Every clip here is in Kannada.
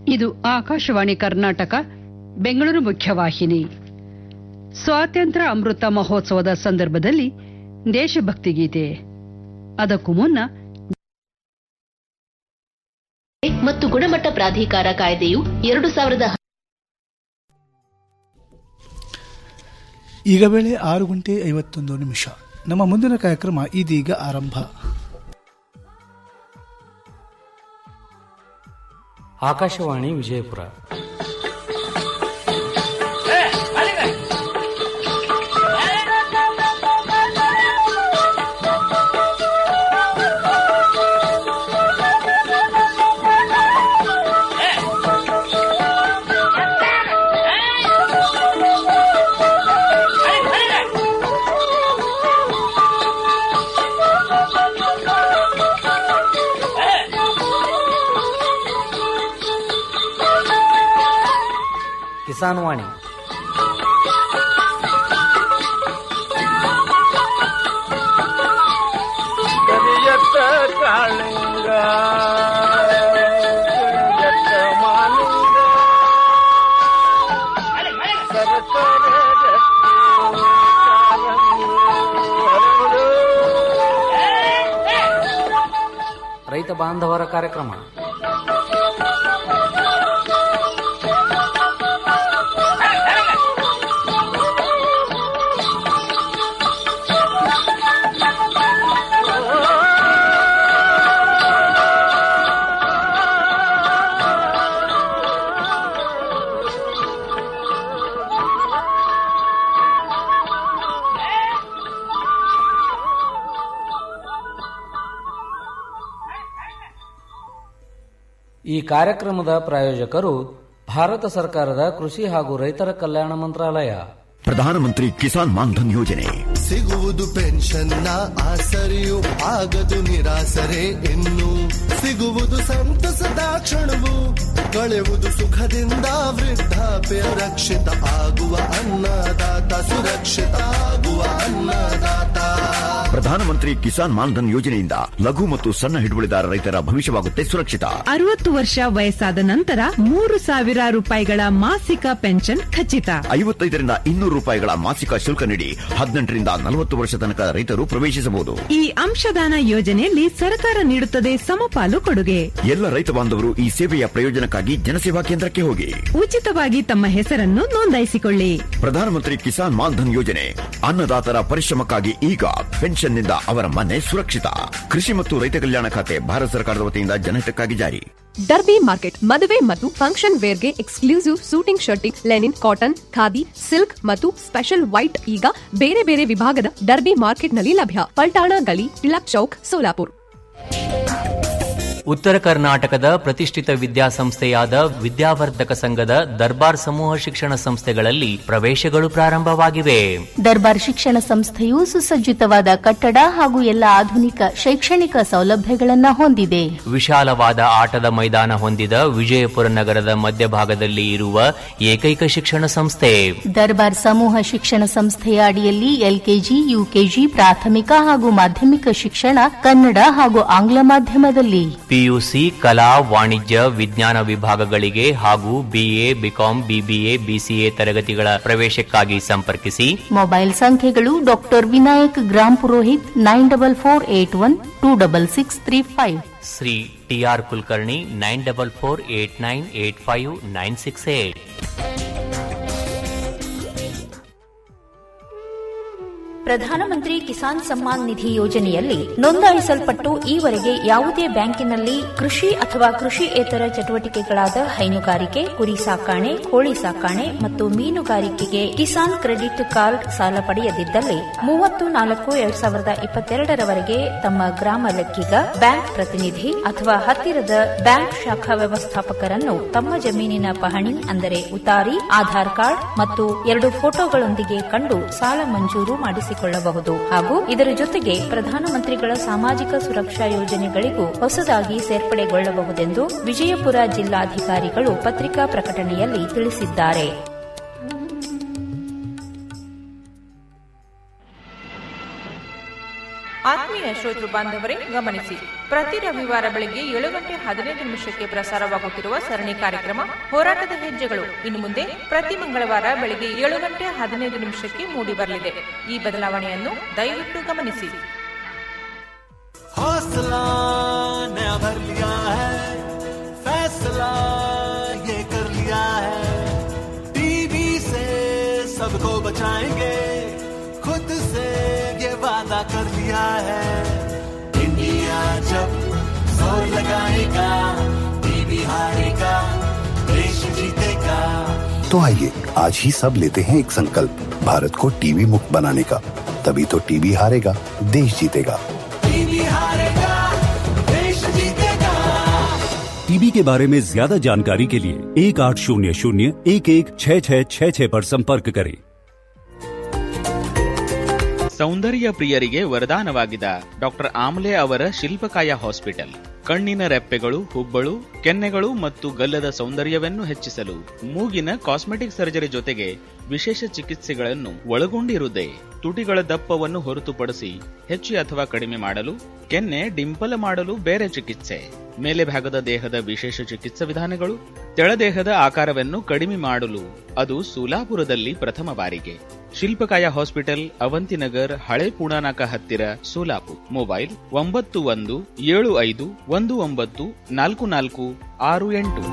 ಇದು ಆಕಾಶವಾಣಿ ಕರ್ನಾಟಕ ಬೆಂಗಳೂರು ಮುಖ್ಯವಾಹಿನಿ ಸ್ವಾತಂತ್ರ್ಯ ಅಮೃತ ಮಹೋತ್ಸವದ ಸಂದರ್ಭದಲ್ಲಿ ದೇಶಭಕ್ತಿ ಗೀತೆ ಅದಕ್ಕೂ ಮುನ್ನ ಮತ್ತು ಗುಣಮಟ್ಟ ಪ್ರಾಧಿಕಾರ ಕಾಯ್ದೆಯು ಎರಡು ಸಾವಿರದ ಈಗ ವೇಳೆ ಆರು ಗಂಟೆ ಐವತ್ತೊಂದು ನಿಮಿಷ ನಮ್ಮ ಮುಂದಿನ ಕಾರ್ಯಕ್ರಮ ಇದೀಗ ಆರಂಭ ಆಕಾಶವಾಣಿ ವಿಜಯಪುರ ಕಿಸಾನ್ ವಾಣಿ ಕರಿಯತ್ತ ಕಾಳಿಂಗ ಕರಿಯತ್ತ ಮಾಲಿಂಗ ಸರಸರ ರತ್ನ ಕಾಲಂಗಿ ಹರಡು. ರೈತ ಬಾಂಧವರ ಕಾರ್ಯಕ್ರಮ ಈ ಕಾರ್ಯಕ್ರಮದ ಪ್ರಾಯೋಜಕರು ಭಾರತ ಸರ್ಕಾರದ ಕೃಷಿ ಹಾಗೂ ರೈತರ ಕಲ್ಯಾಣ ಮಂತ್ರಾಲಯ ಪ್ರಧಾನಮಂತ್ರಿ ಕಿಸಾನ್ ಮಾನ್ಧನ್ ಯೋಜನೆ ಸಿಗುವುದು ಪೆನ್ಷನ್ನ ಆಸರೆಯು ಆಗದು ನಿರಾಸರೆ ಇನ್ನು ಸಿಗುವುದು ಸಂತಸದ ಕ್ಷಣವು ಕಳೆಯುವುದು ಸುಖದಿಂದ ವೃದ್ಧಾಪ್ಯ ರಕ್ಷಿತ ಆಗುವ ಅನ್ನದಾತ ಸುರಕ್ಷಿತ ಆಗುವ ಅನ್ನದಾತ ಪ್ರಧಾನಮಂತ್ರಿ ಕಿಸಾನ್ ಮಾನ್ಧನ್ ಯೋಜನೆಯಿಂದ ಲಘು ಮತ್ತು ಸಣ್ಣ ಹಿಡುವಳಿದಾರ ರೈತರ ಭವಿಷ್ಯವಾಗುತ್ತೆ ಸುರಕ್ಷಿತ ಅರವತ್ತು ವರ್ಷ ವಯಸ್ಸಾದ ನಂತರ ಮೂರು ಸಾವಿರ ರೂಪಾಯಿಗಳ ಮಾಸಿಕ ಪೆನ್ಷನ್ ಖಚಿತ ಐವತ್ತೈದರಿಂದ ಇನ್ನೂರು ರೂಪಾಯಿಗಳ ಮಾಸಿಕ ಶುಲ್ಕ ನೀಡಿ ಹದಿನೆಂಟರಿಂದ ನಲವತ್ತು ವರ್ಷ ತನಕ ರೈತರು ಪ್ರವೇಶಿಸಬಹುದು ಈ ಅಂಶದಾನ ಯೋಜನೆಯಲ್ಲಿ ಸರ್ಕಾರ ನೀಡುತ್ತದೆ ಸಮಪಾಲು ಕೊಡುಗೆ ಎಲ್ಲ ರೈತ ಬಾಂಧವರು ಈ ಸೇವೆಯ ಪ್ರಯೋಜನಕ್ಕಾಗಿ ಜನಸೇವಾ ಕೇಂದ್ರಕ್ಕೆ ಹೋಗಿ ಉಚಿತವಾಗಿ ತಮ್ಮ ಹೆಸರನ್ನು ನೋಂದಾಯಿಸಿಕೊಳ್ಳಿ ಪ್ರಧಾನಮಂತ್ರಿ ಕಿಸಾನ್ ಮಾನ್ಧನ್ ಯೋಜನೆ ಅನ್ನದಾತರ ಪರಿಶ್ರಮಕ್ಕಾಗಿ ಈಗ ಪೆನ್ಷನ್ನಿಂದ ಅವರ ಮನೆ ಸುರಕ್ಷಿತ ಕೃಷಿ ಮತ್ತು ರೈತ ಕಲ್ಯಾಣ ಖಾತೆ ಭಾರತ ಸರ್ಕಾರದ ವತಿಯಿಂದ ಜನಹಿತಕ್ಕಾಗಿ ಜಾರಿ ಡರ್ಬಿ ಮಾರ್ಕೆಟ್ ಮದುವೆ ಮತ್ತು ಫಂಕ್ಷನ್ ವೇರ್ಗೆ exclusive suiting shirting linen cotton khadi silk ಮತ್ತು ಸ್ಪೆಷಲ್ ವೈಟ್ ಈಗ ಬೇರೆ ಬೇರೆ ವಿಭಾಗದ ಡರ್ಬಿ ಮಾರ್ಕೆಟ್ನಲ್ಲಿ ಲಭ್ಯ ಪಲ್ಟಾಣ ಗಲಿ ಟಿಳಕ್ ಚೌಕ್ ಸೋಲಾಪುರ್ ಉತ್ತರ ಕರ್ನಾಟಕದ ಪ್ರತಿಷ್ಠಿತ ವಿದ್ಯಾಸಂಸ್ಥೆಯಾದ ವಿದ್ಯಾವರ್ಧಕ ಸಂಘದ ದರ್ಬಾರ್ ಸಮೂಹ ಶಿಕ್ಷಣ ಸಂಸ್ಥೆಗಳಲ್ಲಿ ಪ್ರವೇಶಗಳು ಪ್ರಾರಂಭವಾಗಿವೆ ದರ್ಬಾರ್ ಶಿಕ್ಷಣ ಸಂಸ್ಥೆಯು ಸುಸಜ್ಜಿತವಾದ ಕಟ್ಟಡ ಹಾಗೂ ಎಲ್ಲ ಆಧುನಿಕ ಶೈಕ್ಷಣಿಕ ಸೌಲಭ್ಯಗಳನ್ನು ಹೊಂದಿದೆ ವಿಶಾಲವಾದ ಆಟದ ಮೈದಾನ ಹೊಂದಿದ ವಿಜಯಪುರ ನಗರದ ಮಧ್ಯಭಾಗದಲ್ಲಿ ಇರುವ ಏಕೈಕ ಶಿಕ್ಷಣ ಸಂಸ್ಥೆ ದರ್ಬಾರ್ ಸಮೂಹ ಶಿಕ್ಷಣ ಸಂಸ್ಥೆಯ ಅಡಿಯಲ್ಲಿ ಎಲ್ಕೆಜಿ ಯುಕೆಜಿ ಪ್ರಾಥಮಿಕ ಹಾಗೂ ಮಾಧ್ಯಮಿಕ ಶಿಕ್ಷಣ ಕನ್ನಡ ಹಾಗೂ ಆಂಗ್ಲ ಮಾಧ್ಯಮದಲ್ಲಿ ಪಿಯುಸಿ ಕಲಾ ವಾಣಿಜ್ಯ ವಿಜ್ಞಾನ ವಿಭಾಗಗಳಿಗೆ ಹಾಗೂ ಬಿಎ ಬಿಕಾಂ ಬಿಬಿಎ ಬಿಸಿಎ ತರಗತಿಗಳ ಪ್ರವೇಶಕ್ಕಾಗಿ ಸಂಪರ್ಕಿಸಿ ಮೊಬೈಲ್ ಸಂಖ್ಯೆಗಳು doctor Vinayak Grampurohit nine double four eight one two double six three five Shri TR Kulkarni nine double four eight nine eight five nine six eight Pradhan Mantri Kisan Samman ನಿಧಿ ಯೋಜನೆಯಲ್ಲಿ ನೋಂದಾಯಿಸಲ್ಪಟ್ಟು ಈವರೆಗೆ ಯಾವುದೇ ಬ್ಯಾಂಕಿನಲ್ಲಿ ಕೃಷಿ ಅಥವಾ ಕೃಷಿಯೇತರ ಚಟುವಟಿಕೆಗಳಾದ ಹೈನುಗಾರಿಕೆ ಕುರಿ ಸಾಕಾಣೆ ಕೋಳಿ ಸಾಕಾಣೆ ಮತ್ತು ಮೀನುಗಾರಿಕೆಗೆ ಕಿಸಾನ್ ಕ್ರೆಡಿಟ್ ಕಾರ್ಡ್ ಸಾಲ ಪಡೆಯದಿದ್ದಲ್ಲಿ ಮೂವತ್ತು ನಾಲ್ಕು ಎರಡ್ ಸಾವಿರದ ಇಪ್ಪತ್ತೆರಡರವರೆಗೆ ತಮ್ಮ ಗ್ರಾಮ ಲೆಕ್ಕಿಗ ಬ್ಯಾಂಕ್ ಪ್ರತಿನಿಧಿ ಅಥವಾ ಹತ್ತಿರದ ಬ್ಯಾಂಕ್ ಶಾಖಾ ವ್ಯವಸ್ಥಾಪಕರನ್ನು ತಮ್ಮ ಜಮೀನಿನ ಪಹಣಿ ಅಂದರೆ ಉತಾರಿ ಆಧಾರ್ ಕಾರ್ಡ್ ಮತ್ತು ಎರಡು ಫೋಟೋಗಳೊಂದಿಗೆ ಕಂಡು ಸಾಲ ಮಂಜೂರು ಮಾಡಿಸಿಕೊಳ್ಳಬಹುದು ಹಾಗೂ ಇದರ ಜೊತೆಗೆ ಪ್ರಧಾನಮಂತ್ರಿಗಳ ಸಾಮಾಜಿಕ ಸುರಕ್ಷಾ ಯೋಜನೆಗಳಿಗೂ ಹೊಸದಾಗಿ ಸೇರ್ಪಡೆಗೊಳ್ಳಬಹುದೆಂದು ವಿಜಯಪುರ ಜಿಲ್ಲಾಧಿಕಾರಿಗಳು ಪತ್ರಿಕಾ ಪ್ರಕಟಣೆಯಲ್ಲಿ ತಿಳಿಸಿದ್ದಾರೆ ಆತ್ಮೀಯ ಶ್ರೋತೃ ಬಾಂಧವರೇ ಗಮನಿಸಿ ಪ್ರತಿ ರವಿವಾರ ಬೆಳಗ್ಗೆ ಏಳು ಗಂಟೆ ಹದಿನೈದು ನಿಮಿಷಕ್ಕೆ ಪ್ರಸಾರವಾಗುತ್ತಿರುವ ಸರಣಿ ಕಾರ್ಯಕ್ರಮ ಹೋರಾಟದ ಹೆಜ್ಜೆಗಳು ಇನ್ನು ಮುಂದೆ ಪ್ರತಿ ಮಂಗಳವಾರ ಬೆಳಗ್ಗೆ ಏಳು ಗಂಟೆ ಹದಿನೈದು ನಿಮಿಷಕ್ಕೆ ಮೂಡಿಬರಲಿದೆ ಈ ಬದಲಾವಣೆಯನ್ನು ದಯವಿಟ್ಟು ಗಮನಿಸಿ हौसला नया भर लिया है फैसला ये कर लिया है टीवी से सबको बचाएंगे खुद से ये वादा कर लिया है इंडिया जब जोर लगाएगा टीवी हारेगा देश जीतेगा तो आइए आज ही सब लेते हैं एक संकल्प भारत को टीवी मुक्त बनाने का तभी तो टीवी हारेगा देश जीतेगा टीवी हारेगा देश जीतेगा टीबी के बारे में ज्यादा जानकारी के लिए एक आठ शून्य शून्य एक एक छः छः छः छः पर संपर्क करें ಸೌಂದರ್ಯ ಪ್ರಿಯರಿಗೆ ವರದಾನವಾಗಿದ ಡಾಕ್ಟರ್ ಆಮ್ಲೆ ಅವರ ಶಿಲ್ಪಕಾಯ ಹಾಸ್ಪಿಟಲ್ ಕಣ್ಣಿನ ರೆಪ್ಪೆಗಳು ಹುಬ್ಬಳು ಕೆನ್ನೆಗಳು ಮತ್ತು ಗಲ್ಲದ ಸೌಂದರ್ಯವನ್ನು ಹೆಚ್ಚಿಸಲು ಮೂಗಿನ ಕಾಸ್ಮೆಟಿಕ್ ಸರ್ಜರಿ ಜೊತೆಗೆ ವಿಶೇಷ ಚಿಕಿತ್ಸೆಗಳನ್ನು ಒಳಗೊಂಡಿರುತ್ತದೆ ತುಟಿಗಳ ದಪ್ಪವನ್ನು ಹೊರತುಪಡಿಸಿ ಹೆಚ್ಚು ಅಥವಾ ಕಡಿಮೆ ಮಾಡಲು ಕೆನ್ನೆ ಡಿಂಪಲ್ ಮಾಡಲು ಬೇರೆ ಚಿಕಿತ್ಸೆ ಮೇಲೆ ಭಾಗದ ದೇಹದ ವಿಶೇಷ ಚಿಕಿತ್ಸಾ ವಿಧಾನಗಳು ತೆಳದೇಹದ ಆಕಾರವನ್ನು ಕಡಿಮೆ ಮಾಡಲು ಅದು ಸೋಲಾಪುರದಲ್ಲಿ ಪ್ರಥಮ ಬಾರಿಗೆ ಶಿಲ್ಪಕಾಯ ಹಾಸ್ಪಿಟಲ್ ಅವಂತಿನಗರ್ ಹಳೆ ಪುಣಾನಾಕ ಹತ್ತಿರ ಸೋಲಾಪುರ್ ಮೊಬೈಲ್ ಒಂಬತ್ತು ಒಂದು ಏಳು ಐದು ಒಂದು ಒಂಬತ್ತು ನಾಲ್ಕು ನಾಲ್ಕು ಆರು ಎಂಟು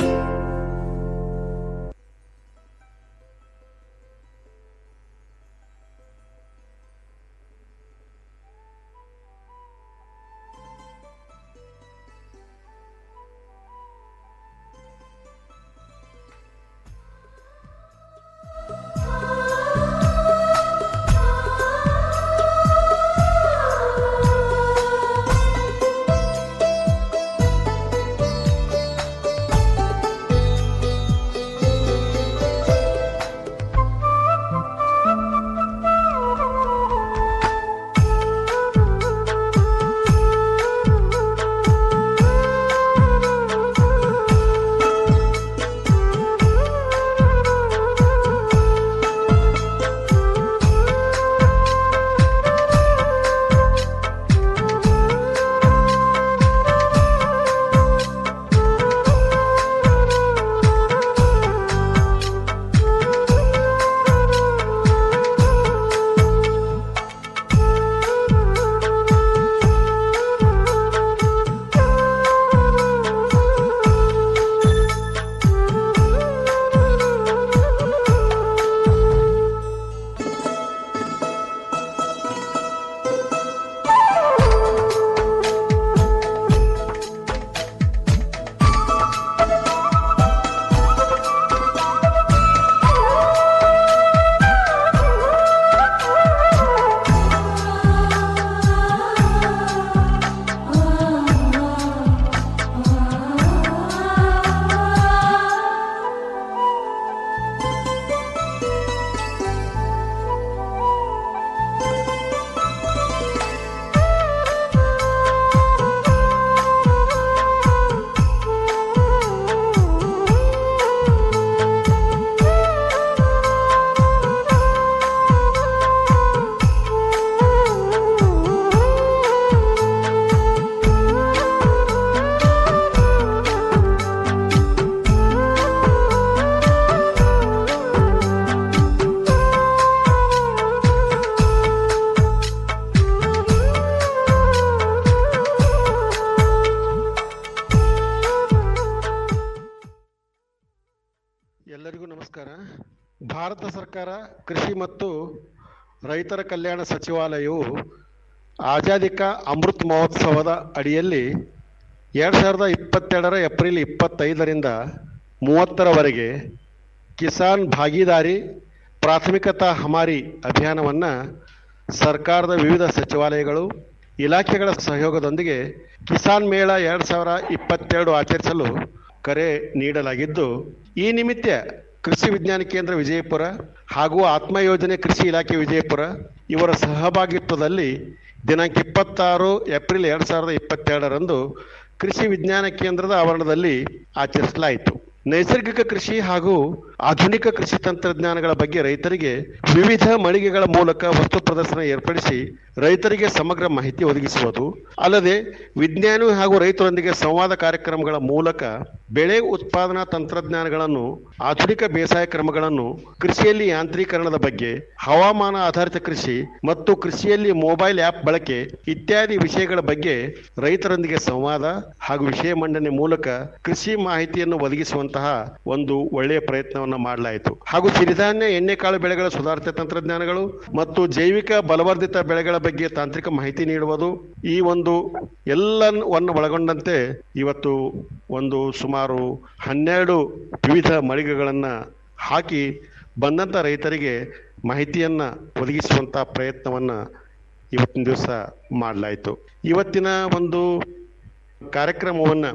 ಎಲ್ಲರಿಗೂ ನಮಸ್ಕಾರ ಭಾರತ ಸರ್ಕಾರ ಕೃಷಿ ಮತ್ತು ರೈತರ ಕಲ್ಯಾಣ ಸಚಿವಾಲಯವು ಆಜಾದಿ ಕಾ ಅಮೃತ್ ಮಹೋತ್ಸವದ ಅಡಿಯಲ್ಲಿ ಎರಡು ಸಾವಿರದ ಇಪ್ಪತ್ತೆರಡರ ಏಪ್ರಿಲ್ ಇಪ್ಪತ್ತೈದರಿಂದ ಮೂವತ್ತರವರೆಗೆ ಕಿಸಾನ್ ಭಾಗೀದಾರಿ ಪ್ರಾಥಮಿಕತಾ ಹಮಾರಿ ಅಭಿಯಾನವನ್ನು ಸರ್ಕಾರದ ವಿವಿಧ ಸಚಿವಾಲಯಗಳು ಇಲಾಖೆಗಳ ಸಹಯೋಗದೊಂದಿಗೆ ಕಿಸಾನ್ ಮೇಳ ಎರಡು ಸಾವಿರ ಇಪ್ಪತ್ತೆರಡು ಆಚರಿಸಲು ಕರೆ ನೀಡಲಾಗಿದ್ದು ಈ ನಿಮಿತ್ತ ಕೃಷಿ ವಿಜ್ಞಾನ ಕೇಂದ್ರ ವಿಜಯಪುರ ಹಾಗೂ ಆತ್ಮ ಯೋಜನೆ ಕೃಷಿ ಇಲಾಖೆ ವಿಜಯಪುರ ಇವರ ಸಹಭಾಗಿತ್ವದಲ್ಲಿ ದಿನಾಂಕ ಇಪ್ಪತ್ತಾರು ಏಪ್ರಿಲ್ ಎರಡು ಸಾವಿರದ ಇಪ್ಪತ್ತೆರಡರಂದು ಕೃಷಿ ವಿಜ್ಞಾನ ಕೇಂದ್ರದ ಆವರಣದಲ್ಲಿ ಆಚರಿಸಲಾಯಿತು ನೈಸರ್ಗಿಕ ಕೃಷಿ ಹಾಗೂ ಆಧುನಿಕ ಕೃಷಿ ತಂತ್ರಜ್ಞಾನಗಳ ಬಗ್ಗೆ ರೈತರಿಗೆ ವಿವಿಧ ಮಳಿಗೆಗಳ ಮೂಲಕ ವಸ್ತು ಪ್ರದರ್ಶನ ಏರ್ಪಡಿಸಿ ರೈತರಿಗೆ ಸಮಗ್ರ ಮಾಹಿತಿ ಒದಗಿಸುವುದು ಅಲ್ಲದೆ ವಿಜ್ಞಾನಿ ಹಾಗೂ ರೈತರೊಂದಿಗೆ ಸಂವಾದ ಕಾರ್ಯಕ್ರಮಗಳ ಮೂಲಕ ಬೆಳೆ ಉತ್ಪಾದನಾ ತಂತ್ರಜ್ಞಾನಗಳನ್ನು ಆಧುನಿಕ ಬೇಸಾಯ ಕ್ರಮಗಳನ್ನು ಕೃಷಿಯಲ್ಲಿ ಯಾಂತ್ರೀಕರಣದ ಬಗ್ಗೆ ಹವಾಮಾನ ಆಧಾರಿತ ಕೃಷಿ ಮತ್ತು ಕೃಷಿಯಲ್ಲಿ ಮೊಬೈಲ್ ಆ್ಯಪ್ ಬಳಕೆ ಇತ್ಯಾದಿ ವಿಷಯಗಳ ಬಗ್ಗೆ ರೈತರೊಂದಿಗೆ ಸಂವಾದ ಹಾಗೂ ವಿಷಯ ಮಂಡನೆ ಮೂಲಕ ಕೃಷಿ ಮಾಹಿತಿಯನ್ನು ಒದಗಿಸುವಂತಹ ಒಂದು ಒಳ್ಳೆಯ ಪ್ರಯತ್ನವನ್ನು ಮಾಡಲಾಯಿತು ಹಾಗೂ ಸಿರಿಧಾನ್ಯ ಎಣ್ಣೆಕಾಳು ಬೆಳೆಗಳ ಸುಧಾರಿತ ತಂತ್ರಜ್ಞಾನಗಳು ಮತ್ತು ಜೈವಿಕ ಬಲವರ್ಧಿತ ಬೆಳೆಗಳ ಬಗ್ಗೆ ತಾಂತ್ರಿಕ ಮಾಹಿತಿ ನೀಡುವುದು ಈ ಒಂದು ಎಲ್ಲವನ್ನು ಒಳಗೊಂಡಂತೆ ಇವತ್ತು ಒಂದು ಸುಮಾರು ಹನ್ನೆರಡು ವಿವಿಧ ಮಳಿಗೆಗಳನ್ನು ಹಾಕಿ ಬಂದಂಥ ರೈತರಿಗೆ ಮಾಹಿತಿಯನ್ನ ಒದಗಿಸುವಂಥ ಪ್ರಯತ್ನವನ್ನ ಇವತ್ತಿನ ದಿವಸ ಮಾಡಲಾಯಿತು ಇವತ್ತಿನ ಒಂದು ಕಾರ್ಯಕ್ರಮವನ್ನು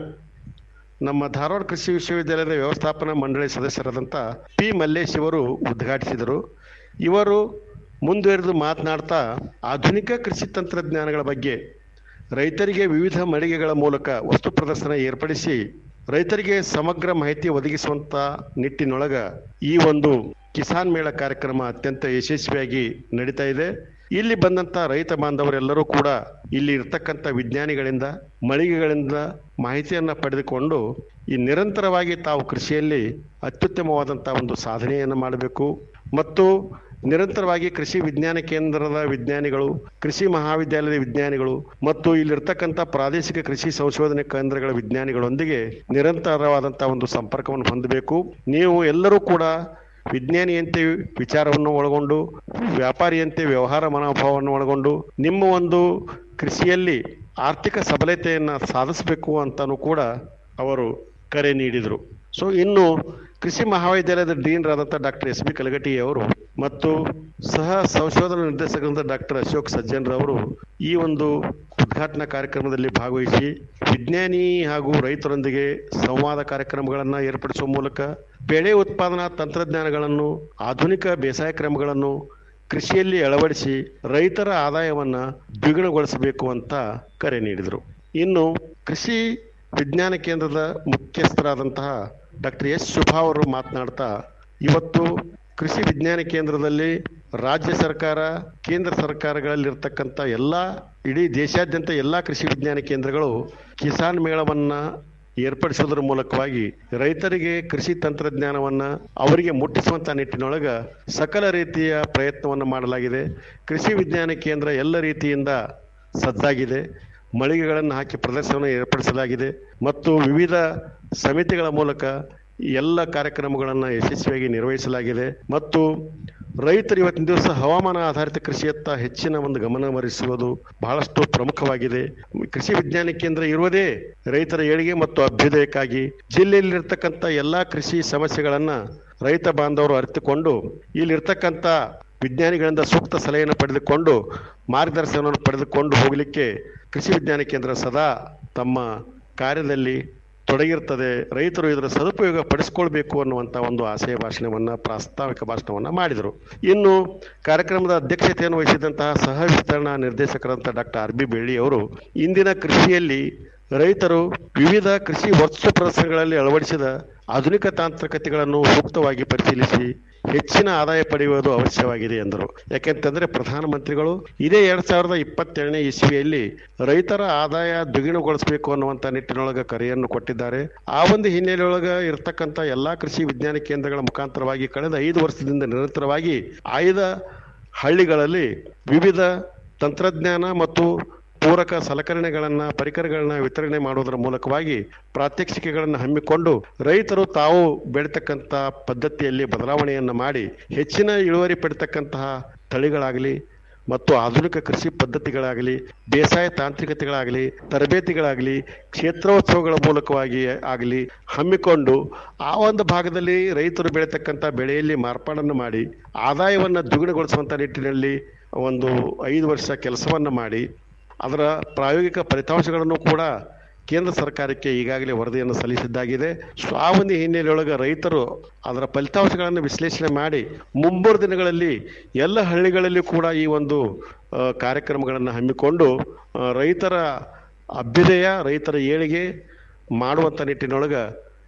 ನಮ್ಮ ಧಾರವಾಡ ಕೃಷಿ ವಿಶ್ವವಿದ್ಯಾಲಯದ ವ್ಯವಸ್ಥಾಪನಾ ಮಂಡಳಿ ಸದಸ್ಯರಾದಂಥ ಪಿ ಮಲ್ಲೇಶ್ ಇವರು ಉದ್ಘಾಟಿಸಿದರು ಇವರು ಮುಂದುವರೆದು ಮಾತನಾಡ್ತಾ ಆಧುನಿಕ ಕೃಷಿ ತಂತ್ರಜ್ಞಾನಗಳ ಬಗ್ಗೆ ರೈತರಿಗೆ ವಿವಿಧ ಮಳಿಗೆಗಳ ಮೂಲಕ ವಸ್ತು ಪ್ರದರ್ಶನ ಏರ್ಪಡಿಸಿ ರೈತರಿಗೆ ಸಮಗ್ರ ಮಾಹಿತಿ ಒದಗಿಸುವಂತ ನಿಟ್ಟಿನೊಳಗ ಈ ಒಂದು ಕಿಸಾನ್ ಮೇಳ ಕಾರ್ಯಕ್ರಮ ಅತ್ಯಂತ ಯಶಸ್ವಿಯಾಗಿ ನಡೀತಾ ಇದೆ ಇಲ್ಲಿ ಬಂದಂತ ರೈತ ಬಾಂಧವರೆಲ್ಲರೂ ಕೂಡ ಇಲ್ಲಿ ಇರ್ತಕ್ಕಂಥ ವಿಜ್ಞಾನಿಗಳಿಂದ ಮಳಿಗೆಗಳಿಂದ ಮಾಹಿತಿಯನ್ನ ಪಡೆದುಕೊಂಡು ಈ ನಿರಂತರವಾಗಿ ತಾವು ಕೃಷಿಯಲ್ಲಿ ಅತ್ಯುತ್ತಮವಾದಂಥ ಒಂದು ಸಾಧನೆಯನ್ನು ಮಾಡಬೇಕು ಮತ್ತು ನಿರಂತರವಾಗಿ ಕೃಷಿ ವಿಜ್ಞಾನ ಕೇಂದ್ರದ ವಿಜ್ಞಾನಿಗಳು ಕೃಷಿ ಮಹಾವಿದ್ಯಾಲಯದ ವಿಜ್ಞಾನಿಗಳು ಮತ್ತು ಇಲ್ಲಿರ್ತಕ್ಕಂಥ ಪ್ರಾದೇಶಿಕ ಕೃಷಿ ಸಂಶೋಧನೆ ಕೇಂದ್ರಗಳ ವಿಜ್ಞಾನಿಗಳೊಂದಿಗೆ ನಿರಂತರವಾದಂತಹ ಒಂದು ಸಂಪರ್ಕವನ್ನು ಹೊಂದಬೇಕು ನೀವು ಎಲ್ಲರೂ ಕೂಡ ವಿಜ್ಞಾನಿಯಂತೆ ವಿಚಾರವನ್ನು ಒಳಗೊಂಡು ವ್ಯಾಪಾರಿಯಂತೆ ವ್ಯವಹಾರ ಮನೋಭಾವವನ್ನು ಒಳಗೊಂಡು ನಿಮ್ಮ ಒಂದು ಕೃಷಿಯಲ್ಲಿ ಆರ್ಥಿಕ ಸಬಲತೆಯನ್ನು ಸಾಧಿಸಬೇಕು ಅಂತಲೂ ಕೂಡ ಅವರು ಕರೆ ನೀಡಿದರು ಸೊ ಇನ್ನು ಕೃಷಿ ಮಹಾವಿದ್ಯಾಲಯದ ಡೀನ್ರಾದಂಥ ಡಾಕ್ಟರ್ ಎಸ್ ಬಿ ಕಲಗಟಿ ಅವರು ಮತ್ತು ಸಹ ಸಂಶೋಧನಾ ನಿರ್ದೇಶಕರಾದ ಡಾಕ್ಟರ್ ಅಶೋಕ್ ಸಜ್ಜನ್ರವರು ಈ ಒಂದು ಉದ್ಘಾಟನಾ ಕಾರ್ಯಕ್ರಮದಲ್ಲಿ ಭಾಗವಹಿಸಿ ವಿಜ್ಞಾನಿ ಹಾಗೂ ರೈತರೊಂದಿಗೆ ಸಂವಾದ ಕಾರ್ಯಕ್ರಮಗಳನ್ನು ಏರ್ಪಡಿಸುವ ಮೂಲಕ ಬೆಳೆ ಉತ್ಪಾದನಾ ತಂತ್ರಜ್ಞಾನಗಳನ್ನು ಆಧುನಿಕ ಬೇಸಾಯ ಕ್ರಮಗಳನ್ನು ಕೃಷಿಯಲ್ಲಿ ಅಳವಡಿಸಿ ರೈತರ ಆದಾಯವನ್ನು ದ್ವಿಗುಣಗೊಳಿಸಬೇಕು ಅಂತ ಕರೆ ನೀಡಿದರು ಇನ್ನು ಕೃಷಿ ವಿಜ್ಞಾನ ಕೇಂದ್ರದ ಮುಖ್ಯಸ್ಥರಾದಂತಹ ಡಾಕ್ಟರ್ ಎಸ್ ಶುಭಾ ಅವರು ಮಾತನಾಡ್ತಾ ಇವತ್ತು ಕೃಷಿ ವಿಜ್ಞಾನ ಕೇಂದ್ರದಲ್ಲಿ ರಾಜ್ಯ ಸರ್ಕಾರ ಕೇಂದ್ರ ಸರ್ಕಾರಗಳಲ್ಲಿರ್ತಕ್ಕಂಥ ಎಲ್ಲ ಇಡೀ ದೇಶಾದ್ಯಂತ ಎಲ್ಲ ಕೃಷಿ ವಿಜ್ಞಾನ ಕೇಂದ್ರಗಳು ಕಿಸಾನ್ ಮೇಳವನ್ನ ಏರ್ಪಡಿಸೋದ್ರ ಮೂಲಕವಾಗಿ ರೈತರಿಗೆ ಕೃಷಿ ತಂತ್ರಜ್ಞಾನವನ್ನ ಅವರಿಗೆ ಮುಟ್ಟಿಸುವಂತ ನಿಟ್ಟಿನೊಳಗ ಸಕಲ ರೀತಿಯ ಪ್ರಯತ್ನವನ್ನು ಮಾಡಲಾಗಿದೆ ಕೃಷಿ ವಿಜ್ಞಾನ ಕೇಂದ್ರ ಎಲ್ಲ ರೀತಿಯಿಂದ ಸಜ್ಜಾಗಿದೆ ಮಳಿಗೆಗಳನ್ನು ಹಾಕಿ ಪ್ರದರ್ಶನ ಏರ್ಪಡಿಸಲಾಗಿದೆ ಮತ್ತು ವಿವಿಧ ಸಮಿತಿಗಳ ಮೂಲಕ ಎಲ್ಲ ಕಾರ್ಯಕ್ರಮಗಳನ್ನು ಯಶಸ್ವಿಯಾಗಿ ನಿರ್ವಹಿಸಲಾಗಿದೆ ಮತ್ತು ರೈತರು ಇವತ್ತಿನ ದಿವಸ ಹವಾಮಾನ ಆಧಾರಿತ ಕೃಷಿಯತ್ತ ಹೆಚ್ಚಿನ ಒಂದು ಗಮನ ಹರಿಸುವುದು ಬಹಳಷ್ಟು ಪ್ರಮುಖವಾಗಿದೆ ಕೃಷಿ ವಿಜ್ಞಾನ ಕೇಂದ್ರ ಇರುವುದೇ ರೈತರ ಏಳಿಗೆ ಮತ್ತು ಅಭ್ಯುದಯಕ್ಕಾಗಿ ಜಿಲ್ಲೆಯಲ್ಲಿರ್ತಕ್ಕಂಥ ಎಲ್ಲಾ ಕೃಷಿ ಸಮಸ್ಯೆಗಳನ್ನ ರೈತ ಬಾಂಧವರು ಅರಿತುಕೊಂಡು ಇಲ್ಲಿರ್ತಕ್ಕಂಥ ವಿಜ್ಞಾನಿಗಳಿಂದ ಸೂಕ್ತ ಸಲಹೆಯನ್ನು ಪಡೆದುಕೊಂಡು ಮಾರ್ಗದರ್ಶನವನ್ನು ಪಡೆದುಕೊಂಡು ಹೋಗಲಿಕ್ಕೆ ಕೃಷಿ ವಿಜ್ಞಾನ ಕೇಂದ್ರ ಸದಾ ತಮ್ಮ ಕಾರ್ಯದಲ್ಲಿ ತೊಡಗಿರ್ತದೆ ರೈತರು ಇದರ ಸದುಪಯೋಗ ಪಡಿಸ್ಕೊಳ್ಬೇಕು ಅನ್ನುವಂಥ ಒಂದು ಆಶಯ ಭಾಷಣವನ್ನ ಪ್ರಾಸ್ತಾವಿಕ ಭಾಷಣವನ್ನ ಮಾಡಿದರು ಇನ್ನು ಕಾರ್ಯಕ್ರಮದ ಅಧ್ಯಕ್ಷತೆಯನ್ನು ವಹಿಸಿದಂತಹ ಸಹ ವಿಸ್ತರಣಾ ನಿರ್ದೇಶಕರಂತ ಡಾಕ್ಟರ್ ಆರ್ ಬಿ ಬೆಳ್ಳಿ ಅವರು ಇಂದಿನ ಕೃಷಿಯಲ್ಲಿ ರೈತರು ವಿವಿಧ ಕೃಷಿ ವಸ್ತು ಪ್ರದರ್ಶನಗಳಲ್ಲಿ ಅಳವಡಿಸಿದ ಆಧುನಿಕ ತಾಂತ್ರಿಕತೆಗಳನ್ನು ಸೂಕ್ತವಾಗಿ ಪರಿಶೀಲಿಸಿ ಹೆಚ್ಚಿನ ಆದಾಯ ಪಡೆಯುವುದು ಅವಶ್ಯವಾಗಿದೆ ಎಂದರು ಯಾಕೆಂತಂದ್ರೆ ಪ್ರಧಾನಮಂತ್ರಿಗಳು ಇದೇ ಎರಡ್ ಸಾವಿರದ ಇಪ್ಪತ್ತೆರಡನೇ ಇಸ್ವಿಯಲ್ಲಿ ರೈತರ ಆದಾಯ ದ್ವಿಗುಣಗೊಳಿಸಬೇಕು ಅನ್ನುವಂತ ನಿಟ್ಟಿನೊಳಗ ಕರೆಯನ್ನು ಕೊಟ್ಟಿದ್ದಾರೆ ಆ ಒಂದು ಹಿನ್ನೆಲೆಯೊಳಗ ಇರತಕ್ಕಂತ ಎಲ್ಲಾ ಕೃಷಿ ವಿಜ್ಞಾನ ಕೇಂದ್ರಗಳ ಮುಖಾಂತರವಾಗಿ ಕಳೆದ ಐದು ವರ್ಷದಿಂದ ನಿರಂತರವಾಗಿ ಆಯ್ದ ಹಳ್ಳಿಗಳಲ್ಲಿ ವಿವಿಧ ತಂತ್ರಜ್ಞಾನ ಮತ್ತು ಪೂರಕ ಸಲಕರಣೆಗಳನ್ನ ಪರಿಕರಗಳನ್ನ ವಿತರಣೆ ಮಾಡುವುದರ ಮೂಲಕವಾಗಿ ಪ್ರಾತ್ಯಕ್ಷಿಕೆಗಳನ್ನು ಹಮ್ಮಿಕೊಂಡು ರೈತರು ತಾವು ಬೆಳೀತಕ್ಕಂಥ ಪದ್ಧತಿಯಲ್ಲಿ ಬದಲಾವಣೆಯನ್ನು ಮಾಡಿ ಹೆಚ್ಚಿನ ಇಳುವರಿ ಪಡಿತಕ್ಕಂತಹ ತಳಿಗಳಾಗಲಿ ಮತ್ತು ಆಧುನಿಕ ಕೃಷಿ ಪದ್ಧತಿಗಳಾಗಲಿ ಬೇಸಾಯ ತಾಂತ್ರಿಕತೆಗಳಾಗಲಿ ತರಬೇತಿಗಳಾಗಲಿ ಕ್ಷೇತ್ರೋತ್ಸವಗಳ ಮೂಲಕವಾಗಿ ಆಗಲಿ ಹಮ್ಮಿಕೊಂಡು ಆ ಒಂದು ಭಾಗದಲ್ಲಿ ರೈತರು ಬೆಳೀತಕ್ಕಂಥ ಬೆಳೆಯಲ್ಲಿ ಮಾರ್ಪಾಡನ್ನು ಮಾಡಿ ಆದಾಯವನ್ನು ದ್ವಿಗುಣಗೊಳಿಸುವಂಥ ನಿಟ್ಟಿನಲ್ಲಿ ಒಂದು ಐದು ವರ್ಷ ಕೆಲಸವನ್ನು ಮಾಡಿ ಅದರ ಪ್ರಾಯೋಗಿಕ ಫಲಿತಾಂಶಗಳನ್ನು ಕೂಡ ಕೇಂದ್ರ ಸರ್ಕಾರಕ್ಕೆ ಈಗಾಗಲೇ ವರದಿಯನ್ನು ಸಲ್ಲಿಸಿದ್ದಾಗಿದೆ ಸೊ ಆ ಒಂದು ಹಿನ್ನೆಲೆಯೊಳಗೆ ರೈತರು ಅದರ ಫಲಿತಾಂಶಗಳನ್ನು ವಿಶ್ಲೇಷಣೆ ಮಾಡಿ ಮುಂಬರುವ ದಿನಗಳಲ್ಲಿ ಎಲ್ಲ ಹಳ್ಳಿಗಳಲ್ಲಿ ಕೂಡ ಈ ಒಂದು ಆ, ಕಾರ್ಯಕ್ರಮಗಳನ್ನು ಹಮ್ಮಿಕೊಂಡು ಆ, ರೈತರ ಅಭ್ಯುದಯ ರೈತರ ಏಳಿಗೆ ಮಾಡುವಂಥ ನಿಟ್ಟಿನೊಳಗೆ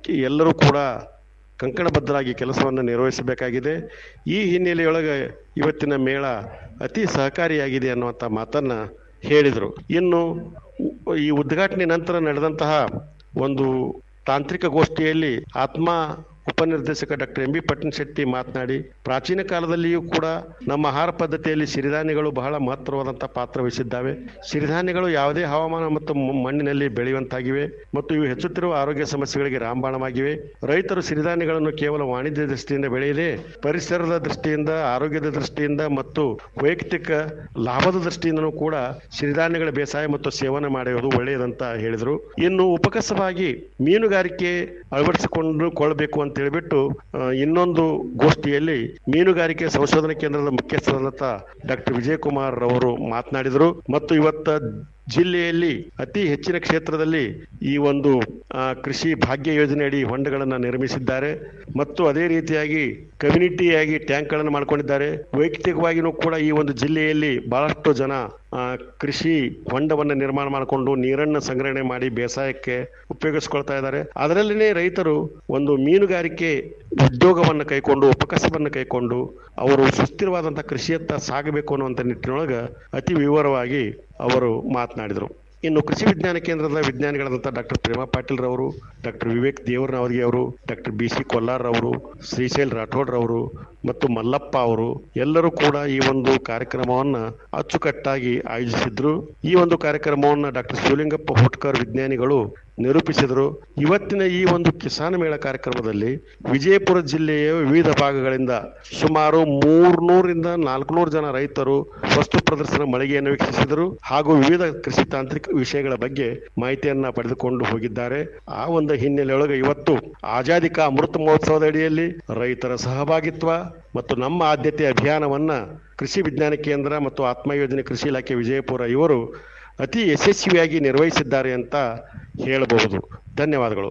ಎಲ್ಲರೂ ಕೂಡ ಕಂಕಣಬದ್ಧರಾಗಿ ಕೆಲಸವನ್ನು ನಿರ್ವಹಿಸಬೇಕಾಗಿದೆ ಈ ಹಿನ್ನೆಲೆಯೊಳಗೆ ಇವತ್ತಿನ ಮೇಳ ಅತಿ ಸಹಕಾರಿಯಾಗಿದೆ ಅನ್ನುವಂಥ ಮಾತನ್ನ ಹೇಳಿದರು ಇನ್ನು ಉ- ಈ ಉದ್ಘಾಟನೆ ನಂತರ ನಡೆದಂತಹ ಒಂದು ತಾಂತ್ರಿಕ ಗೋಷ್ಠಿಯಲ್ಲಿ ಆತ್ಮ ಉಪನಿರ್ದೇಶಕ ಡಾಕ್ಟರ್ ಎಂ ಬಿ ಪಟ್ಟಣಶೆಟ್ಟಿ ಮಾತನಾಡಿ ಪ್ರಾಚೀನ ಕಾಲದಲ್ಲಿಯೂ ಕೂಡ ನಮ್ಮ ಆಹಾರ ಪದ್ಧತಿಯಲ್ಲಿ ಸಿರಿಧಾನ್ಯಗಳು ಬಹಳ ಮಹತ್ತರವಾದಂತಹ ಪಾತ್ರ ವಹಿಸಿದ್ದಾವೆ ಸಿರಿಧಾನ್ಯಗಳು ಯಾವುದೇ ಹವಾಮಾನ ಮತ್ತು ಮ- ಮಣ್ಣಿನಲ್ಲಿ ಬೆಳೆಯುವಂತಾಗಿವೆ ಮತ್ತು ಇವು ಹೆಚ್ಚುತ್ತಿರುವ ಆರೋಗ್ಯ ಸಮಸ್ಯೆಗಳಿಗೆ ರಾಮಬಾಣವಾಗಿವೆ ರೈತರು ಸಿರಿಧಾನ್ಯಗಳನ್ನು ಕೇವಲ ವಾಣಿಜ್ಯ ದೃಷ್ಟಿಯಿಂದ ಬೆಳೆಯದೆ ಪರಿಸರದ ದೃಷ್ಟಿಯಿಂದ ಆರೋಗ್ಯದ ದೃಷ್ಟಿಯಿಂದ ಮತ್ತು ವೈಯಕ್ತಿಕ ಲಾಭದ ದೃಷ್ಟಿಯಿಂದನೂ ಕೂಡ ಸಿರಿಧಾನ್ಯಗಳ ಬೇಸಾಯ ಮತ್ತು ಸೇವನೆ ಮಾಡುವುದು ಒಳ್ಳೆಯದಂತ ಹೇಳಿದರು ಇನ್ನು ಉಪಕಸವಾಗಿ ಮೀನುಗಾರಿಕೆ ಅಳವಡಿಸಿಕೊಂಡು ಕೊಳ್ಳಬೇಕು ಅಂತ ಹೇಳಿಬಿಟ್ಟು ಆ, ಇನ್ನೊಂದು ಗೋಷ್ಠಿಯಲ್ಲಿ ಮೀನುಗಾರಿಕೆ ಸಂಶೋಧನಾ ಕೇಂದ್ರದ ಮುಖ್ಯಸ್ಥರಾದಂಥ ಡಾಕ್ಟರ್ ವಿಜಯಕುಮಾರ್ ಅವರು ಮಾತನಾಡಿದರು ಮತ್ತು ಇವತ್ತ ಜಿಲ್ಲೆಯಲ್ಲಿ ಅತಿ ಹೆಚ್ಚಿನ ಕ್ಷೇತ್ರದಲ್ಲಿ ಈ ಒಂದು ಆ, ಕೃಷಿ ಭಾಗ್ಯ ಯೋಜನೆಯಡಿ ಹೊಂಡಗಳನ್ನು ನಿರ್ಮಿಸಿದ್ದಾರೆ ಮತ್ತು ಅದೇ ರೀತಿಯಾಗಿ ಕಮ್ಯುನಿಟಿಯಾಗಿ ಟ್ಯಾಂಕ್ಗಳನ್ನು ಮಾಡ್ಕೊಂಡಿದ್ದಾರೆ ವೈಯಕ್ತಿಕವಾಗಿಯೂ ಕೂಡ ಈ ಒಂದು ಜಿಲ್ಲೆಯಲ್ಲಿ ಬಹಳಷ್ಟು ಜನ ಆ, ಕೃಷಿ ಹೊಂಡವನ್ನು ನಿರ್ಮಾಣ ಮಾಡಿಕೊಂಡು ನೀರನ್ನು ಸಂಗ್ರಹಣೆ ಮಾಡಿ ಬೇಸಾಯಕ್ಕೆ ಉಪಯೋಗಿಸ್ಕೊಳ್ತಾ ಇದ್ದಾರೆ ಅದರಲ್ಲಿನೇ ರೈತರು ಒಂದು ಮೀನುಗಾರಿಕೆ ಉದ್ಯೋಗವನ್ನು ಕೈಕೊಂಡು ಉಪಕಸವನ್ನು ಕೈಕೊಂಡು ಅವರು ಸುಸ್ಥಿರವಾದಂಥ ಕೃಷಿಯತ್ತ ಸಾಗಬೇಕು ಅನ್ನುವಂಥ ನಿಟ್ಟಿನೊಳಗೆ ಅತಿ ವಿವರವಾಗಿ ಅವರು ಮಾತನಾಡಿದರು ಇನ್ನು ಕೃಷಿ ವಿಜ್ಞಾನ ಕೇಂದ್ರದ ವಿಜ್ಞಾನಿಗಳಾದಂಥ ಡಾಕ್ಟರ್ ಪ್ರೇಮಾ ಪಾಟೀಲ್ ರವರು ಡಾಕ್ಟರ್ ವಿವೇಕ್ ದೇವರನವರ್ಗಿ ಅವರು ಡಾಕ್ಟರ್ ಬಿ ಸಿ ಕೊಲ್ಲಾರ್ ರವರು ಶ್ರೀಶೈಲ್ ರಾಠೋಡ್ ರವರು ಮತ್ತು ಮಲ್ಲಪ್ಪ ಅವರು ಎಲ್ಲರೂ ಕೂಡ ಈ ಒಂದು ಕಾರ್ಯಕ್ರಮವನ್ನ ಅಚ್ಚುಕಟ್ಟಾಗಿ ಆಯೋಜಿಸಿದ್ರು ಈ ಒಂದು ಕಾರ್ಯಕ್ರಮವನ್ನ ಡಾಕ್ಟರ್ ಶಿವಲಿಂಗಪ್ಪ ಹೋಟ್ಕರ್ ವಿಜ್ಞಾನಿಗಳು ನಿರೂಪಿಸಿದರು ಇವತ್ತಿನ ಈ ಒಂದು ಕಿಸಾನ್ ಮೇಳ ಕಾರ್ಯಕ್ರಮದಲ್ಲಿ ವಿಜಯಪುರ ಜಿಲ್ಲೆಯ ವಿವಿಧ ಭಾಗಗಳಿಂದ ಸುಮಾರು ಮೂರ್ನೂರಿಂದ ನಾಲ್ಕುನೂರು ಜನ ರೈತರು ವಸ್ತು ಪ್ರದರ್ಶನ ಮಳಿಗೆಯನ್ನು ವೀಕ್ಷಿಸಿದರು ಹಾಗೂ ವಿವಿಧ ಕೃಷಿ ತಾಂತ್ರಿಕ ವಿಷಯಗಳ ಬಗ್ಗೆ ಮಾಹಿತಿಯನ್ನ ಪಡೆದುಕೊಂಡು ಹೋಗಿದ್ದಾರೆ ಆ ಒಂದು ಹಿನ್ನೆಲೆಯೊಳಗೆ ಇವತ್ತು ಆಜಾದಿ ಕಾ ಅಮೃತ ಮಹೋತ್ಸವದ ಅಡಿಯಲ್ಲಿ ರೈತರ ಸಹಭಾಗಿತ್ವ ಮತ್ತು ನಮ್ಮ ಆದ್ಯತೆ ಅಭಿಯಾನವನ್ನ ಕೃಷಿ ವಿಜ್ಞಾನ ಕೇಂದ್ರ ಮತ್ತು ಆತ್ಮ ಯೋಜನೆ ಕೃಷಿ ಇಲಾಖೆ ವಿಜಯಪುರ ಇವರು ಅತಿ ಯಶಸ್ವಿಯಾಗಿ ನಿರ್ವಹಿಸಿದ್ದಾರೆ ಅಂತ ಹೇಳಬಹುದು ಧನ್ಯವಾದಗಳು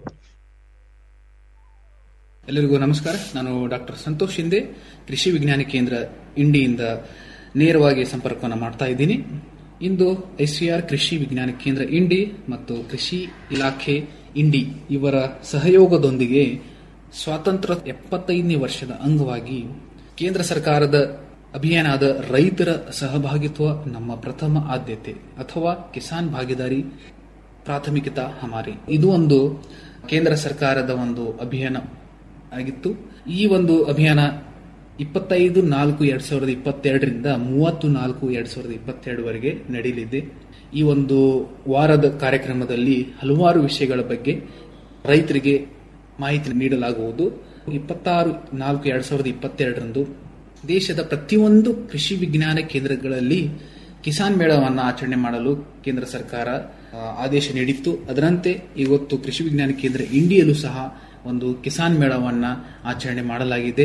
ಎಲ್ಲರಿಗೂ ನಮಸ್ಕಾರ ನಾನು ಡಾಕ್ಟರ್ ಸಂತೋಷ್ ಶಿಂದೆ ಕೃಷಿ ವಿಜ್ಞಾನ ಕೇಂದ್ರ ಇಂಡಿಯಿಂದ ನೇರವಾಗಿ ಸಂಪರ್ಕವನ್ನು ಮಾಡ್ತಾ ಇದ್ದೀನಿ ಇಂದು ಐಸಿಆರ್ ಕೃಷಿ ವಿಜ್ಞಾನ ಕೇಂದ್ರ ಇಂಡಿ ಮತ್ತು ಕೃಷಿ ಇಲಾಖೆ ಇಂಡಿ ಇವರ ಸಹಯೋಗದೊಂದಿಗೆ ಸ್ವಾತಂತ್ರ್ಯ ಎಪ್ಪತ್ತೈದನೇ ವರ್ಷದ ಅಂಗವಾಗಿ ಕೇಂದ್ರ ಸರ್ಕಾರದ ಅಭಿಯಾನದ ರೈತರ ಸಹಭಾಗಿತ್ವ ನಮ್ಮ ಪ್ರಥಮ ಆದ್ಯತೆ ಅಥವಾ ಕಿಸಾನ್ ಭಾಗಿದಾರಿ ಪ್ರಾಥಮಿಕತಾ ಹಮಾರಿ ಇದು ಒಂದು ಕೇಂದ್ರ ಸರ್ಕಾರದ ಒಂದು ಅಭಿಯಾನ ಆಗಿತ್ತು ಈ ಒಂದು ಅಭಿಯಾನ ಇಪ್ಪತ್ತೈದು ನಾಲ್ಕು ಎರಡ್ ಸಾವಿರದ ಇಪ್ಪತ್ತೆರಡರಿಂದ ಮೂವತ್ತು ನಾಲ್ಕು ಎರಡ್ ಸಾವಿರದ ಇಪ್ಪತ್ತೆರಡವರೆಗೆ ನಡೆಯಲಿದೆ ಈ ಒಂದು ವಾರದ ಕಾರ್ಯಕ್ರಮದಲ್ಲಿ ಹಲವಾರು ವಿಷಯಗಳ ಬಗ್ಗೆ ರೈತರಿಗೆ ಮಾಹಿತಿ ನೀಡಲಾಗುವುದು ಇಪ್ಪತ್ತಾರು ನಾಲ್ಕು ಎರಡ್ ಸಾವಿರದ ಇಪ್ಪತ್ತೆರಡರಂದು ದೇಶದ ಪ್ರತಿಯೊಂದು ಕೃಷಿ ವಿಜ್ಞಾನ ಕೇಂದ್ರಗಳಲ್ಲಿ ಕಿಸಾನ್ ಮೇಳವನ್ನು ಆಚರಣೆ ಮಾಡಲು ಕೇಂದ್ರ ಸರ್ಕಾರ ಆ, ಆದೇಶ ನೀಡಿತ್ತು ಅದರಂತೆ ಇವತ್ತು ಕೃಷಿ ವಿಜ್ಞಾನ ಕೇಂದ್ರ ಇಂಡಿಯಲ್ಲೂ ಸಹ ಒಂದು ಕಿಸಾನ್ ಮೇಳವನ್ನ ಆಚರಣೆ ಮಾಡಲಾಗಿದೆ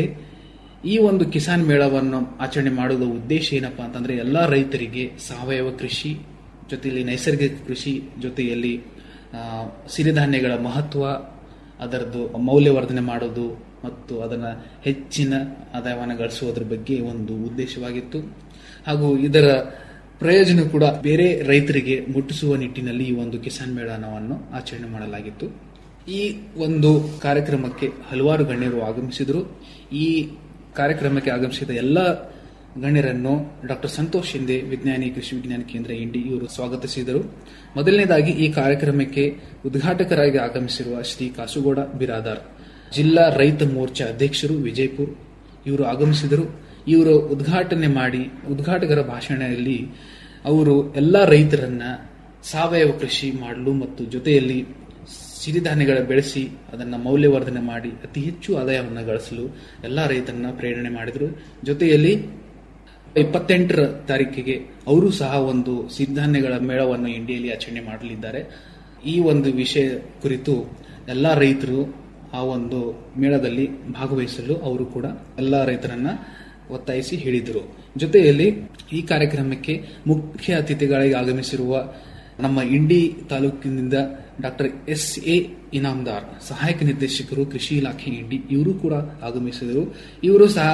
ಈ ಒಂದು ಕಿಸಾನ್ ಮೇಳವನ್ನು ಆಚರಣೆ ಮಾಡುವ ಉದ್ದೇಶ ಏನಪ್ಪಾ ಅಂತಂದ್ರೆ ಎಲ್ಲಾ ರೈತರಿಗೆ ಸಾವಯವ ಕೃಷಿ ಜೊತೆಯಲ್ಲಿ ನೈಸರ್ಗಿಕ ಕೃಷಿ ಜೊತೆಯಲ್ಲಿ ಆ, ಸಿರಿಧಾನ್ಯಗಳ ಮಹತ್ವ ಅದರದ್ದು ಮೌಲ್ಯವರ್ಧನೆ ಮಾಡೋದು ಮತ್ತು ಅದನ್ನು ಹೆಚ್ಚಿನ ಆದಾಯವನ್ನು ಗಳಿಸುವುದರ ಬಗ್ಗೆ ಒಂದು ಉದ್ದೇಶವಾಗಿತ್ತು ಹಾಗೂ ಇದರ ಪ್ರಯೋಜನ ಕೂಡ ಬೇರೆ ರೈತರಿಗೆ ಮುಟ್ಟಿಸುವ ನಿಟ್ಟಿನಲ್ಲಿ ಈ ಒಂದು ಕಿಸಾನ್ ಮೇಳನವನ್ನು ಆಚರಣೆ ಮಾಡಲಾಗಿತ್ತು ಈ ಒಂದು ಕಾರ್ಯಕ್ರಮಕ್ಕೆ ಹಲವಾರು ಗಣ್ಯರು ಆಗಮಿಸಿದರು ಈ ಕಾರ್ಯಕ್ರಮಕ್ಕೆ ಆಗಮಿಸಿದ ಎಲ್ಲ ಗಣ್ಯರನ್ನು ಡಾಕ್ಟರ್ ಸಂತೋಷ್ ಶಿಂದೆ ವಿಜ್ಞಾನಿ ಕೃಷಿ ವಿಜ್ಞಾನ ಕೇಂದ್ರ ಇಂಡಿ ಇವರು ಸ್ವಾಗತಿಸಿದರು ಮೊದಲನೇದಾಗಿ ಈ ಕಾರ್ಯಕ್ರಮಕ್ಕೆ ಉದ್ಘಾಟಕರಾಗಿ ಆಗಮಿಸಿರುವ ಶ್ರೀ ಕಾಸುಗೌಡ ಬಿರಾದಾರ್ ಜಿಲ್ಲಾ ರೈತ ಮೋರ್ಚಾ ಅಧ್ಯಕ್ಷರು ವಿಜಯಪುರ್ ಇವರು ಆಗಮಿಸಿದರು ಇವರು ಉದ್ಘಾಟನೆ ಮಾಡಿ ಉದ್ಘಾಟಕರ ಭಾಷಣದಲ್ಲಿ ಅವರು ಎಲ್ಲ ರೈತರನ್ನ ಸಾವಯವ ಕೃಷಿ ಮಾಡಲು ಮತ್ತು ಜೊತೆಯಲ್ಲಿ ಸಿರಿಧಾನ್ಯಗಳ ಬೆಳೆಸಿ ಅದನ್ನ ಮೌಲ್ಯವರ್ಧನೆ ಮಾಡಿ ಅತಿ ಹೆಚ್ಚು ಆದಾಯವನ್ನು ಗಳಿಸಲು ಎಲ್ಲ ರೈತರನ್ನ ಪ್ರೇರಣೆ ಮಾಡಿದರು ಜೊತೆಯಲ್ಲಿ ಇಪ್ಪತ್ತೆಂಟರ ತಾರೀಕಿಗೆ ಅವರು ಸಹ ಒಂದು ಸಿರಿಧಾನ್ಯಗಳ ಮೇಳವನ್ನು ಇಂಡಿಯಲ್ಲಿ ಆಚರಣೆ ಮಾಡಲಿದ್ದಾರೆ ಈ ಒಂದು ವಿಷಯ ಕುರಿತು ಎಲ್ಲ ರೈತರು ಆ ಒಂದು ಮೇಳದಲ್ಲಿ ಭಾಗವಹಿಸಲು ಅವರು ಕೂಡ ಎಲ್ಲ ರೈತರನ್ನ ಒತ್ತಾಯಿಸಿ ಹೇಳಿದರು ಜೊತೆಯಲ್ಲಿ ಈ ಕಾರ್ಯಕ್ರಮಕ್ಕೆ ಮುಖ್ಯ ಅತಿಥಿಗಳಾಗಿ ಆಗಮಿಸಿರುವ ನಮ್ಮ ಇಂಡಿ ತಾಲೂಕಿನಿಂದ ಡಾಕ್ಟರ್ ಎಸ್ ಎ ಇನಾಮ್ದಾರ್ ಸಹಾಯಕ ನಿರ್ದೇಶಕರು ಕೃಷಿ ಇಲಾಖೆ ಇಂಡಿ ಇವರು ಕೂಡ ಆಗಮಿಸಿದರು ಇವರು ಸಹ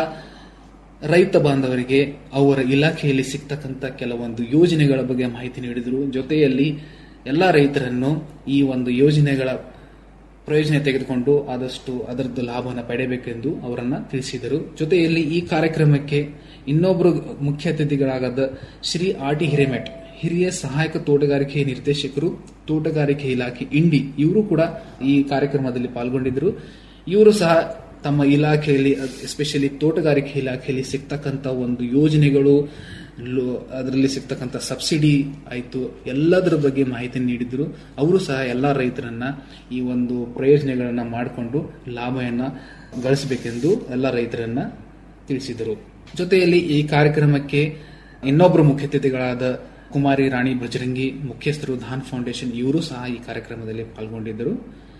ರೈತ ಬಾಂಧವರಿಗೆ ಅವರ ಇಲಾಖೆಯಲ್ಲಿ ಸಿಗ್ತಕ್ಕಂಥ ಕೆಲವೊಂದು ಯೋಜನೆಗಳ ಬಗ್ಗೆ ಮಾಹಿತಿ ನೀಡಿದರು ಜೊತೆಯಲ್ಲಿ ಎಲ್ಲ ರೈತರನ್ನು ಈ ಒಂದು ಯೋಜನೆಗಳ ಪ್ರಯೋಜನ ತೆಗೆದುಕೊಂಡು ಆದಷ್ಟು ಅದರದ್ದು ಲಾಭವನ್ನು ಪಡೆಯಬೇಕೆಂದು ಅವರನ್ನ ತಿಳಿಸಿದರು ಜೊತೆಯಲ್ಲಿ ಈ ಕಾರ್ಯಕ್ರಮಕ್ಕೆ ಇನ್ನೊಬ್ಬರು ಮುಖ್ಯ ಅತಿಥಿಗಳಾದ ಶ್ರೀ ಆರ್ ಟಿ ಹಿರೇಮೆಟ್ ಹಿರಿಯ ಸಹಾಯಕ ತೋಟಗಾರಿಕೆ ನಿರ್ದೇಶಕರು ತೋಟಗಾರಿಕೆ ಇಲಾಖೆ ಇಂಡಿ ಇವರು ಕೂಡ ಈ ಕಾರ್ಯಕ್ರಮದಲ್ಲಿ ಪಾಲ್ಗೊಂಡಿದ್ದರು ಇವರು ಸಹ ತಮ್ಮ ಇಲಾಖೆಯಲ್ಲಿ ಎಸ್ಪೆಷಲಿ ತೋಟಗಾರಿಕೆ ಇಲಾಖೆಯಲ್ಲಿ ಸಿಗ್ತಕ್ಕಂಥ ಒಂದು ಯೋಜನೆಗಳು ಲೋ- ಅದರಲ್ಲಿ ಸಿಗ್ತಕ್ಕಂಥ ಸಬ್ಸಿಡಿ ಆಯಿತು ಎಲ್ಲದರ ಬಗ್ಗೆ ಮಾಹಿತಿ ನೀಡಿದ್ರು ಅವರು ಸಹ ಎಲ್ಲ ರೈತರನ್ನ ಈ ಒಂದು ಪ್ರಯೋಜನಗಳನ್ನ ಮಾಡಿಕೊಂಡು ಲಾಭವನ್ನ ಗಳಿಸಬೇಕೆಂದು ಎಲ್ಲ ರೈತರನ್ನ ತಿಳಿಸಿದರು ಜೊತೆಯಲ್ಲಿ ಈ ಕಾರ್ಯಕ್ರಮಕ್ಕೆ ಇನ್ನೊಬ್ಬರು ಮುಖ್ಯ ಅತಿಥಿಗಳಾದ ಕುಮಾರಿ ರಾಣಿ ಬಜರಂಗಿ ಮುಖ್ಯಸ್ಥರು ಧಾನ್ ಫೌಂಡೇಶನ್ ಇವರು ಸಹ ಈ ಕಾರ್ಯಕ್ರಮದಲ್ಲಿ ಪಾಲ್ಗೊಂಡಿದ್ದರು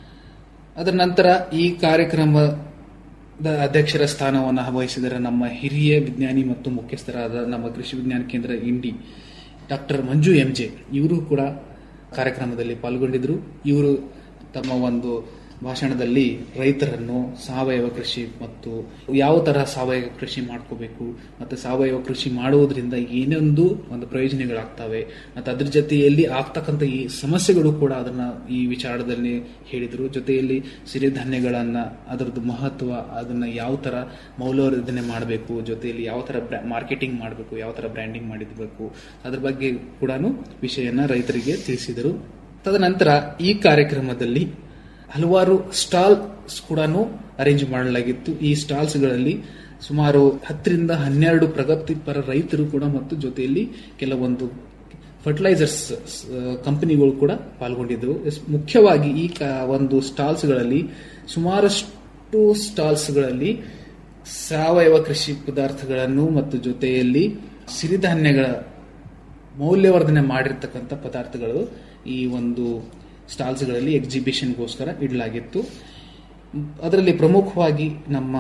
ಅದರ ನಂತರ ಈ ಕಾರ್ಯಕ್ರಮದ ಅಧ್ಯಕ್ಷರ ಸ್ಥಾನವನ್ನು ವಹಿಸಿದರೆ ನಮ್ಮ ಹಿರಿಯ ವಿಜ್ಞಾನಿ ಮತ್ತು ಮುಖ್ಯಸ್ಥರಾದ ನಮ್ಮ ಕೃಷಿ ವಿಜ್ಞಾನ ಕೇಂದ್ರ ಇಂಡಿ ಡಾಕ್ಟರ್ ಮಂಜು ಎಂಜೆ ಇವರು ಕೂಡ ಕಾರ್ಯಕ್ರಮದಲ್ಲಿ ಪಾಲ್ಗೊಂಡಿದ್ದರು ಇವರು ತಮ್ಮ ಒಂದು ಭಾಷಣದಲ್ಲಿ ರೈತರನ್ನು ಸಾವಯವ ಕೃಷಿ ಮತ್ತು ಯಾವ ತರ ಸಾವಯವ ಕೃಷಿ ಮಾಡ್ಕೋಬೇಕು ಮತ್ತು ಸಾವಯವ ಕೃಷಿ ಮಾಡುವುದರಿಂದ ಏನೊಂದು ಒಂದು ಪ್ರಯೋಜನಗಳಾಗ್ತವೆ ಮತ್ತು ಅದ್ರ ಜೊತೆಯಲ್ಲಿ ಆಗ್ತಕ್ಕಂಥ ಈ ಸಮಸ್ಯೆಗಳು ಕೂಡ ಅದನ್ನ ಈ ವಿಚಾರದಲ್ಲಿ ಹೇಳಿದರು ಜೊತೆಯಲ್ಲಿ ಸಿರಿಧಾನ್ಯಗಳನ್ನ ಅದರದ್ದು ಮಹತ್ವ ಅದನ್ನ ಯಾವ ತರ ಮೌಲ್ಯವರ್ಧನೆ ಮಾಡಬೇಕು ಜೊತೆಯಲ್ಲಿ ಯಾವ ತರ ಮಾರ್ಕೆಟಿಂಗ್ ಮಾಡಬೇಕು ಯಾವ ತರ ಬ್ರ್ಯಾಂಡಿಂಗ್ ಮಾಡಿರ್ಬೇಕು ಅದ್ರ ಬಗ್ಗೆ ಕೂಡ ವಿಷಯನ ರೈತರಿಗೆ ತಿಳಿಸಿದರು ತದನಂತರ ಈ ಕಾರ್ಯಕ್ರಮದಲ್ಲಿ ಹಲವಾರು ಸ್ಟಾಲ್ಸ್ ಕೂಡ ಅರೇಂಜ್ ಮಾಡಲಾಗಿತ್ತು ಈ ಸ್ಟಾಲ್ಸ್ಗಳಲ್ಲಿ ಸುಮಾರು ಹತ್ತರಿಂದ ಹನ್ನೆರಡು ಪ್ರಗತಿಪರ ರೈತರು ಕೂಡ ಮತ್ತು ಜೊತೆಯಲ್ಲಿ ಕೆಲವೊಂದು ಫರ್ಟಿಲೈಸರ್ಸ್ ಕಂಪನಿಗಳು ಕೂಡ ಪಾಲ್ಗೊಂಡಿದ್ದವು ಎಸ್- ಮುಖ್ಯವಾಗಿ ಈ ಕ- ಒಂದು ಸ್ಟಾಲ್ಸ್ಗಳಲ್ಲಿ ಸುಮಾರಷ್ಟು ಸ್ಟಾಲ್ಸ್ಗಳಲ್ಲಿ ಸಾವಯವ ಕೃಷಿ ಪದಾರ್ಥಗಳನ್ನು ಮತ್ತು ಜೊತೆಯಲ್ಲಿ ಸಿರಿಧಾನ್ಯಗಳ ಮೌಲ್ಯವರ್ಧನೆ ಮಾಡಿರ್ತಕ್ಕಂಥ ಪದಾರ್ಥಗಳು ಈ ಒಂದು ಸ್ಟಾಲ್ಸ್ಗಳಲ್ಲಿ ಎಕ್ಸಿಬಿಷನ್ಗೋಸ್ಕರ ಇಡಲಾಗಿತ್ತು ಅದರಲ್ಲಿ ಪ್ರಮುಖವಾಗಿ ನಮ್ಮ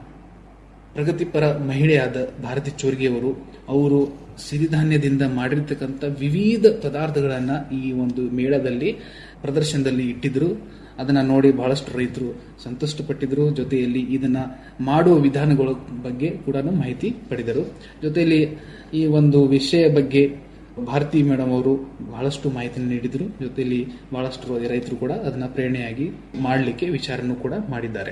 ಪ್ರಗತಿಪರ ಮಹಿಳೆಯಾದ ಭಾರತಿ ಚೋರ್ಗಿಯವರು ಅವರು ಸಿರಿಧಾನ್ಯದಿಂದ ಮಾಡಿರ್ತಕ್ಕಂಥ ವಿವಿಧ ಪದಾರ್ಥಗಳನ್ನ ಈ ಒಂದು ಮೇಳದಲ್ಲಿ ಪ್ರದರ್ಶನದಲ್ಲಿ ಇಟ್ಟಿದ್ರು ಅದನ್ನ ನೋಡಿ ಬಹಳಷ್ಟು ರೈತರು ಸಂತುಷ್ಟಪಟ್ಟಿದ್ರು ಜೊತೆಯಲ್ಲಿ ಇದನ್ನ ಮಾಡುವ ವಿಧಾನಗಳ ಬಗ್ಗೆ ಕೂಡ ಮಾಹಿತಿ ಪಡೆದರು ಜೊತೆಯಲ್ಲಿ ಈ ಒಂದು ವಿಷಯ ಬಗ್ಗೆ ಭಾರತಿ ಮೇಡಮ್ ಅವರು ಬಹಳಷ್ಟು ಮಾಹಿತಿ ನೀಡಿದರು ಜೊತೆಯಲ್ಲಿ ಬಹಳಷ್ಟು ರೈತರು ಕೂಡ ಅದನ್ನ ಪ್ರೇರಣೆಯಾಗಿ ಮಾಡಲಿಕ್ಕೆ ವಿಚಾರನೂ ಕೂಡ ಮಾಡಿದ್ದಾರೆ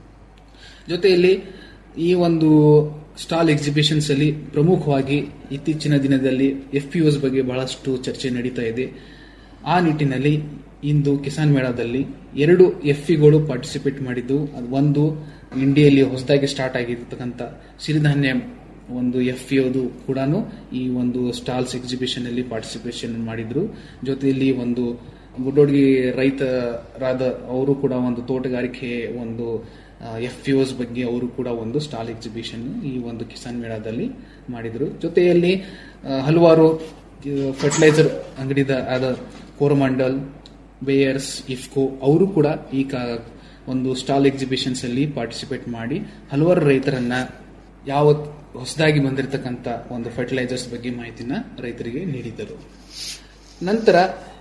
ಜೊತೆಯಲ್ಲಿ ಈ ಒಂದು ಸ್ಟಾಲ್ ಎಕ್ಸಿಬಿಷನ್ಸ್ ಅಲ್ಲಿ ಪ್ರಮುಖವಾಗಿ ಇತ್ತೀಚಿನ ದಿನದಲ್ಲಿ ಎಫ್ ಪಿ ಬಗ್ಗೆ ಬಹಳಷ್ಟು ಚರ್ಚೆ ನಡೀತಾ ಇದೆ ಆ ನಿಟ್ಟಿನಲ್ಲಿ ಇಂದು ಕಿಸಾನ್ ಮೇಳದಲ್ಲಿ ಎರಡು ಎಫ್ ಗಳು ಪಾರ್ಟಿಸಿಪೇಟ್ ಮಾಡಿದ್ದು ಅದು ಒಂದು ಇಂಡಿಯಲ್ಲಿ ಹೊಸದಾಗಿ ಸ್ಟಾರ್ಟ್ ಆಗಿರ್ತಕ್ಕಂಥ ಸಿರಿಧಾನ್ಯ ಒಂದು ಎಫ್ ಅದು ಕೂಡ ಈ ಒಂದು ಸ್ಟಾಲ್ಸ್ ಎಕ್ಸಿಬಿಷನ್ ಅಲ್ಲಿ ಪಾರ್ಟಿಸಿಪೇಷನ್ ಮಾಡಿದ್ರು ಜೊತೆಯಲ್ಲಿ ಒಂದು ಗುಡ್ಡೋಡ್ಗಿ ರೈತರಾದ ಅವರು ಕೂಡ ಒಂದು ತೋಟಗಾರಿಕೆ ಒಂದು ಎಫ್ ಬಗ್ಗೆ ಅವರು ಕೂಡ ಒಂದು ಸ್ಟಾಲ್ ಎಕ್ಸಿಬಿಷನ್ ಈ ಒಂದು ಕಿಸಾನ್ ಮೇಳದಲ್ಲಿ ಮಾಡಿದ್ರು ಜೊತೆಯಲ್ಲಿ ಆ, ಹಲವಾರು ಫರ್ಟಿಲೈಸರ್ ಅಂಗಡಿದ ಆದ ಕೋರಮಂಡಲ್ ಬೇಯರ್ಸ್ ಇಫ್ಕೋ ಅವರು ಕೂಡ ಈ ಕಾ- ಒಂದು ಸ್ಟಾಲ್ ಎಕ್ಸಿಬಿಷನ್ಸ್ ಅಲ್ಲಿ ಪಾರ್ಟಿಸಿಪೇಟ್ ಮಾಡಿ ಹಲವಾರು ರೈತರನ್ನ ಯಾವ ಹೊಸದಾಗಿ ಬಂದಿರತಕ್ಕಂತ ಒಂದು ಫರ್ಟಿಲೈಸರ್ಸ್ ಬಗ್ಗೆ ಮಾಹಿತಿನ ರೈತರಿಗೆ ನೀಡಿದರು ನಂತರ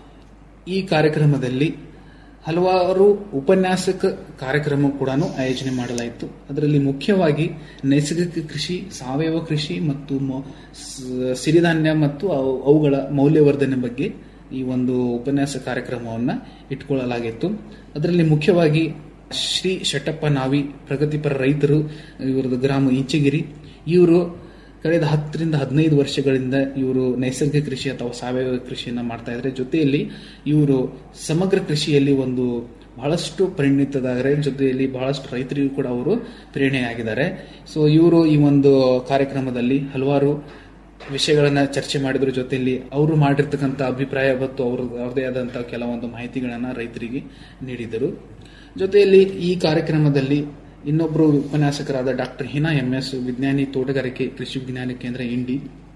ಈ ಕಾರ್ಯಕ್ರಮದಲ್ಲಿ ಹಲವಾರು ಉಪನ್ಯಾಸಕ ಕಾರ್ಯಕ್ರಮ ಕೂಡ ಆಯೋಜನೆ ಮಾಡಲಾಯಿತು ಅದರಲ್ಲಿ ಮುಖ್ಯವಾಗಿ ನೈಸರ್ಗಿಕ ಕೃಷಿ ಸಾವಯವ ಕೃಷಿ ಮತ್ತು ಮೊ- ಸ- ಸಿರಿಧಾನ್ಯ ಮತ್ತು ಅವು- ಅವುಗಳ ಮೌಲ್ಯವರ್ಧನೆ ಬಗ್ಗೆ ಈ ಒಂದು ಉಪನ್ಯಾಸ ಕಾರ್ಯಕ್ರಮವನ್ನ ಇಟ್ಕೊಳ್ಳಲಾಗಿತ್ತು ಅದರಲ್ಲಿ ಮುಖ್ಯವಾಗಿ ಶ್ರೀ ಶೆಟ್ಟಪ್ಪ ನಾವಿ ಪ್ರಗತಿಪರ ರೈತರು ಇವರದ್ದು ಗ್ರಾಮ ಇಂಚಗಿರಿ ಇವರು ಕಳೆದ ಹತ್ತರಿಂದ ಹದಿನೈದು ವರ್ಷಗಳಿಂದ ಇವರು ನೈಸರ್ಗಿಕ ಕೃಷಿ ಅಥವಾ ಸಾವಯವ ಕೃಷಿಯನ್ನ ಮಾಡ್ತಾ ಇದ್ದಾರೆ ಜೊತೆಯಲ್ಲಿ ಇವರು ಸಮಗ್ರ ಕೃಷಿಯಲ್ಲಿ ಒಂದು ಬಹಳಷ್ಟು ಪರಿಣಿತರಾದರೆ ಜೊತೆಯಲ್ಲಿ ಬಹಳಷ್ಟು ರೈತರಿಗೂ ಕೂಡ ಅವರು ಪ್ರೇರಣೆಯಾಗಿದ್ದಾರೆ ಸೊ ಇವರು ಈ ಒಂದು ಕಾರ್ಯಕ್ರಮದಲ್ಲಿ ಹಲವಾರು ವಿಷಯಗಳನ್ನ ಚರ್ಚೆ ಮಾಡಿದ್ರ ಜೊತೆಯಲ್ಲಿ ಅವರು ಮಾಡಿರ್ತಕ್ಕಂಥ ಅಭಿಪ್ರಾಯ ಮತ್ತು ಅವರು ಅವರದೇ ಆದಂತಹ ಕೆಲವೊಂದು ಮಾಹಿತಿಗಳನ್ನ ರೈತರಿಗೆ ನೀಡಿದರು ಜೊತೆಯಲ್ಲಿ ಈ ಕಾರ್ಯಕ್ರಮದಲ್ಲಿ ಇನ್ನೊಬ್ಬರು ಉಪನ್ಯಾಸಕರಾದ ಡಾಕ್ಟರ್ ಹಿನಾ ಎಂಎಸ್ ವಿಜ್ಞಾನಿ ತೋಟಗಾರಿಕೆ ಕೃಷಿ ವಿಜ್ಞಾನ ಕೇಂದ್ರ ಇಂಡಿ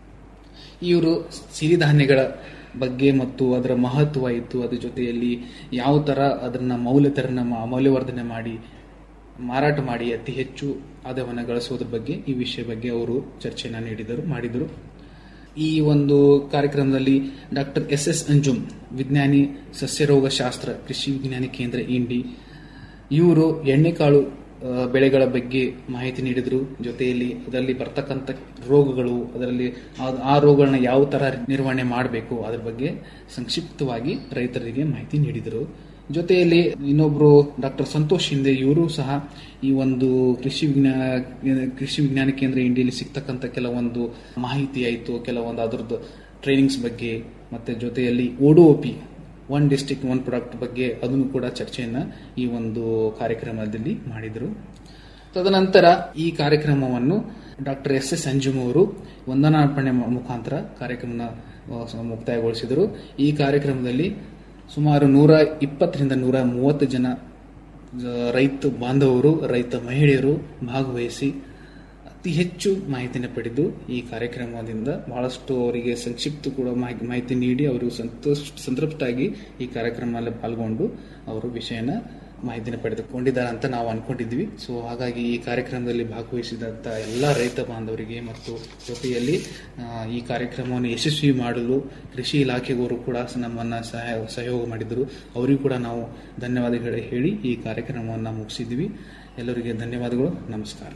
ಇವರು ಸಿರಿಧಾನ್ಯಗಳ ಬಗ್ಗೆ ಮತ್ತು ಅದರ ಮಹತ್ವ ಇತ್ತು ಅದ್ರ ಜೊತೆಯಲ್ಲಿ ಯಾವ ತರ ಅದನ್ನ ಮೌಲ್ಯತರನ ಮೌಲ್ಯವರ್ಧನೆ ಮಾಡಿ ಮಾರಾಟ ಮಾಡಿ ಅತಿ ಹೆಚ್ಚು ಆದಾಯವನ್ನು ಗಳಿಸೋದ್ರ ಬಗ್ಗೆ ಈ ವಿಷಯ ಬಗ್ಗೆ ಅವರು ಚರ್ಚೆನ ನೀಡಿದರು ಮಾಡಿದರು ಈ ಒಂದು ಕಾರ್ಯಕ್ರಮದಲ್ಲಿ ಡಾಕ್ಟರ್ ಎಸ್ ಎಸ್ ಅಂಜುಮ್ ವಿಜ್ಞಾನಿ ಸಸ್ಯರೋಗ ಶಾಸ್ತ್ರ ಕೃಷಿ ವಿಜ್ಞಾನಿ ಕೇಂದ್ರ ಇಂಡಿ ಇವರು ಎಣ್ಣೆಕಾಳು ಆ, ಬೆಳೆಗಳ ಬಗ್ಗೆ ಮಾಹಿತಿ ನೀಡಿದ್ರು ಜೊತೆಯಲ್ಲಿ ಅದರಲ್ಲಿ ಬರ್ತಕ್ಕಂಥ ರೋಗಗಳು ಅದರಲ್ಲಿ ಆ- ಆ ರೋಗಗಳನ್ನ ಯಾವ ತರ ನಿರ್ವಹಣೆ ಮಾಡಬೇಕು ಅದ್ರ ಬಗ್ಗೆ ಸಂಕ್ಷಿಪ್ತವಾಗಿ ರೈತರಿಗೆ ಮಾಹಿತಿ ನೀಡಿದರು ಜೊತೆಯಲ್ಲಿ ಇನ್ನೊಬ್ರು ಡಾಕ್ಟರ್ ಸಂತೋಷ್ ಹಿಂದೆ ಇವರು ಸಹ ಈ ಒಂದು ಕೃಷಿ ವಿಜ್ಞಾನ ಕೃಷಿ ವಿಜ್ಞಾನ ಕೇಂದ್ರ ಇಂಡಿಯಲ್ಲಿ ಸಿಗ್ತಕ್ಕಂಥ ಕೆಲವೊಂದು ಮಾಹಿತಿ ಆಯಿತು ಕೆಲವೊಂದು ಅದರದ್ದು ಟ್ರೈನಿಂಗ್ಸ್ ಬಗ್ಗೆ ಮತ್ತೆ ಜೊತೆಯಲ್ಲಿ ODOP one district one product ಬಗ್ಗೆ ಅದನ್ನು ಕೂಡ ಚರ್ಚೆಯನ್ನ ಈ ಒಂದು ಕಾರ್ಯಕ್ರಮದಲ್ಲಿ ಮಾಡಿದರು ತದನಂತರ ಈ ಕಾರ್ಯಕ್ರಮವನ್ನು ಡಾಕ್ಟರ್ ಎಸ್ ಎಸ್ ಅಂಜುಮ್ ಅವರು ವಂದನಾರ್ಪಣೆ ಮುಖಾಂತರ ಕಾರ್ಯಕ್ರಮನ ಆ, ಮುಕ್ತಾಯಗೊಳಿಸಿದರು ಈ ಕಾರ್ಯಕ್ರಮದಲ್ಲಿ ಸುಮಾರು ನೂರ ಇಪ್ಪತ್ತರಿಂದ ನೂರ ಮೂವತ್ತು ಜನ ಆ, ರೈತ ಬಾಂಧವರು ರೈತ ಮಹಿಳೆಯರು ಭಾಗವಹಿಸಿ ಅತಿ ಹೆಚ್ಚು ಮಾಹಿತಿನ ಪಡೆದು ಈ ಕಾರ್ಯಕ್ರಮದಿಂದ ಬಹಳಷ್ಟು ಅವರಿಗೆ ಸಂಕ್ಷಿಪ್ತ ಕೂಡ ಮಾಹಿ- ಮಾಹಿತಿ ನೀಡಿ ಅವರು ಸಂತೋಷ ಸಂತೃಪ್ತಾಗಿ ಈ ಕಾರ್ಯಕ್ರಮದಲ್ಲಿ ಪಾಲ್ಗೊಂಡು ಅವರು ವಿಷಯನ ಮಾಹಿತಿನ ಪಡೆದುಕೊಂಡಿದ್ದಾರೆ ಅಂತ ನಾವು ಅನ್ಕೊಂಡಿದ್ವಿ ಸೊ ಹಾಗಾಗಿ ಈ ಕಾರ್ಯಕ್ರಮದಲ್ಲಿ ಭಾಗವಹಿಸಿದಂತ ಎಲ್ಲ ರೈತ ಬಾಂಧವರಿಗೆ ಮತ್ತು ಜೊತೆಯಲ್ಲಿ ಆ, ಈ ಕಾರ್ಯಕ್ರಮವನ್ನು ಯಶಸ್ವಿ ಮಾಡಲು ಕೃಷಿ ಇಲಾಖೆಗವರು ಕೂಡ ನಮ್ಮನ್ನ ಸಹಾಯ ಸಹಯೋಗ ಮಾಡಿದರು ಅವರಿಗೂ ಕೂಡ ನಾವು ಧನ್ಯವಾದಗಳು ಹೇಳಿ ಈ ಕಾರ್ಯಕ್ರಮವನ್ನು ಮುಗಿಸಿದ್ವಿ ಎಲ್ಲರಿಗೆ ಧನ್ಯವಾದಗಳು ನಮಸ್ಕಾರ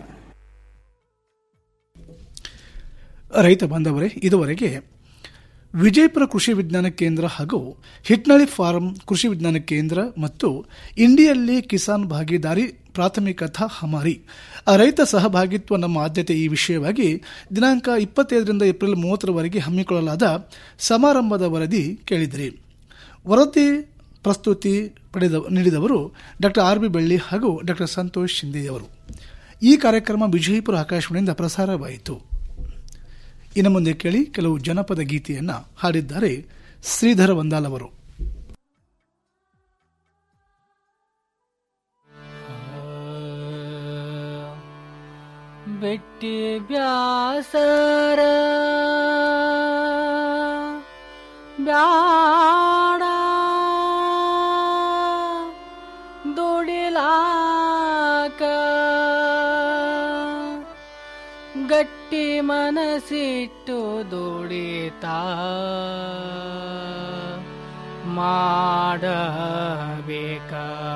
ರೈತ ಬಾಂಧವರೇ ಇದುವರೆಗೆ ವಿಜಯಪುರ ಕೃಷಿ ವಿಜ್ಞಾನ ಕೇಂದ್ರ ಹಾಗೂ ಹಿಟ್ನಳ್ಳಿ ಫಾರ್ಮ್ ಕೃಷಿ ವಿಜ್ಞಾನ ಕೇಂದ್ರ ಮತ್ತು ಇಂಡಿಯಲ್ಲಿ ಕಿಸಾನ್ ಭಾಗಿದಾರಿ ಪ್ರಾಥಮಿಕತಾ ಹಮಾರಿ ಆ ರೈತ ಸಹಭಾಗಿತ್ವ ನಮ್ಮ ಆದ್ಯತೆ ಈ ವಿಷಯವಾಗಿ ದಿನಾಂಕ ಇಪ್ಪತ್ತೈದರಿಂದ ಏಪ್ರಿಲ್ ಮೂವತ್ತರವರೆಗೆ ಹಮ್ಮಿಕೊಳ್ಳಲಾದ ಸಮಾರಂಭದ ವರದಿ ಕೇಳಿದಿರಿ ವರದಿ ಪ್ರಸ್ತುತಿ ಪಡೆದ ನೀಡಿದವರು ಡಾಕ್ಟರ್ ಆರ್ ಬಿ ಬೆಳ್ಳಿ ಹಾಗೂ ಡಾಕ್ಟರ್ ಸಂತೋಷ್ ಶಿಂದೆಯವರು ಈ ಕಾರ್ಯಕ್ರಮ ವಿಜಯಪುರ ಆಕಾಶವಾಣಿಯಿಂದ ಪ್ರಸಾರವಾಯಿತು ಇನ್ನು ಮುಂದೆ ಕೇಳಿ ಕೆಲವು ಜನಪದ ಗೀತೆಯನ್ನ ಹಾಡಿದ್ದಾರೆ ಶ್ರೀಧರ ವಂದಾಲ್ ಅವರು ಬೆಟ್ಟಿ ಬ್ಯಾಸರ ಬ್ಯಾಡ ದುಡಿಲಾಕ ಗಟ್ಟಿ ಮನಸ್ಸಿಟ್ಟು ದುಡಿತಾ ಮಾಡಬೇಕ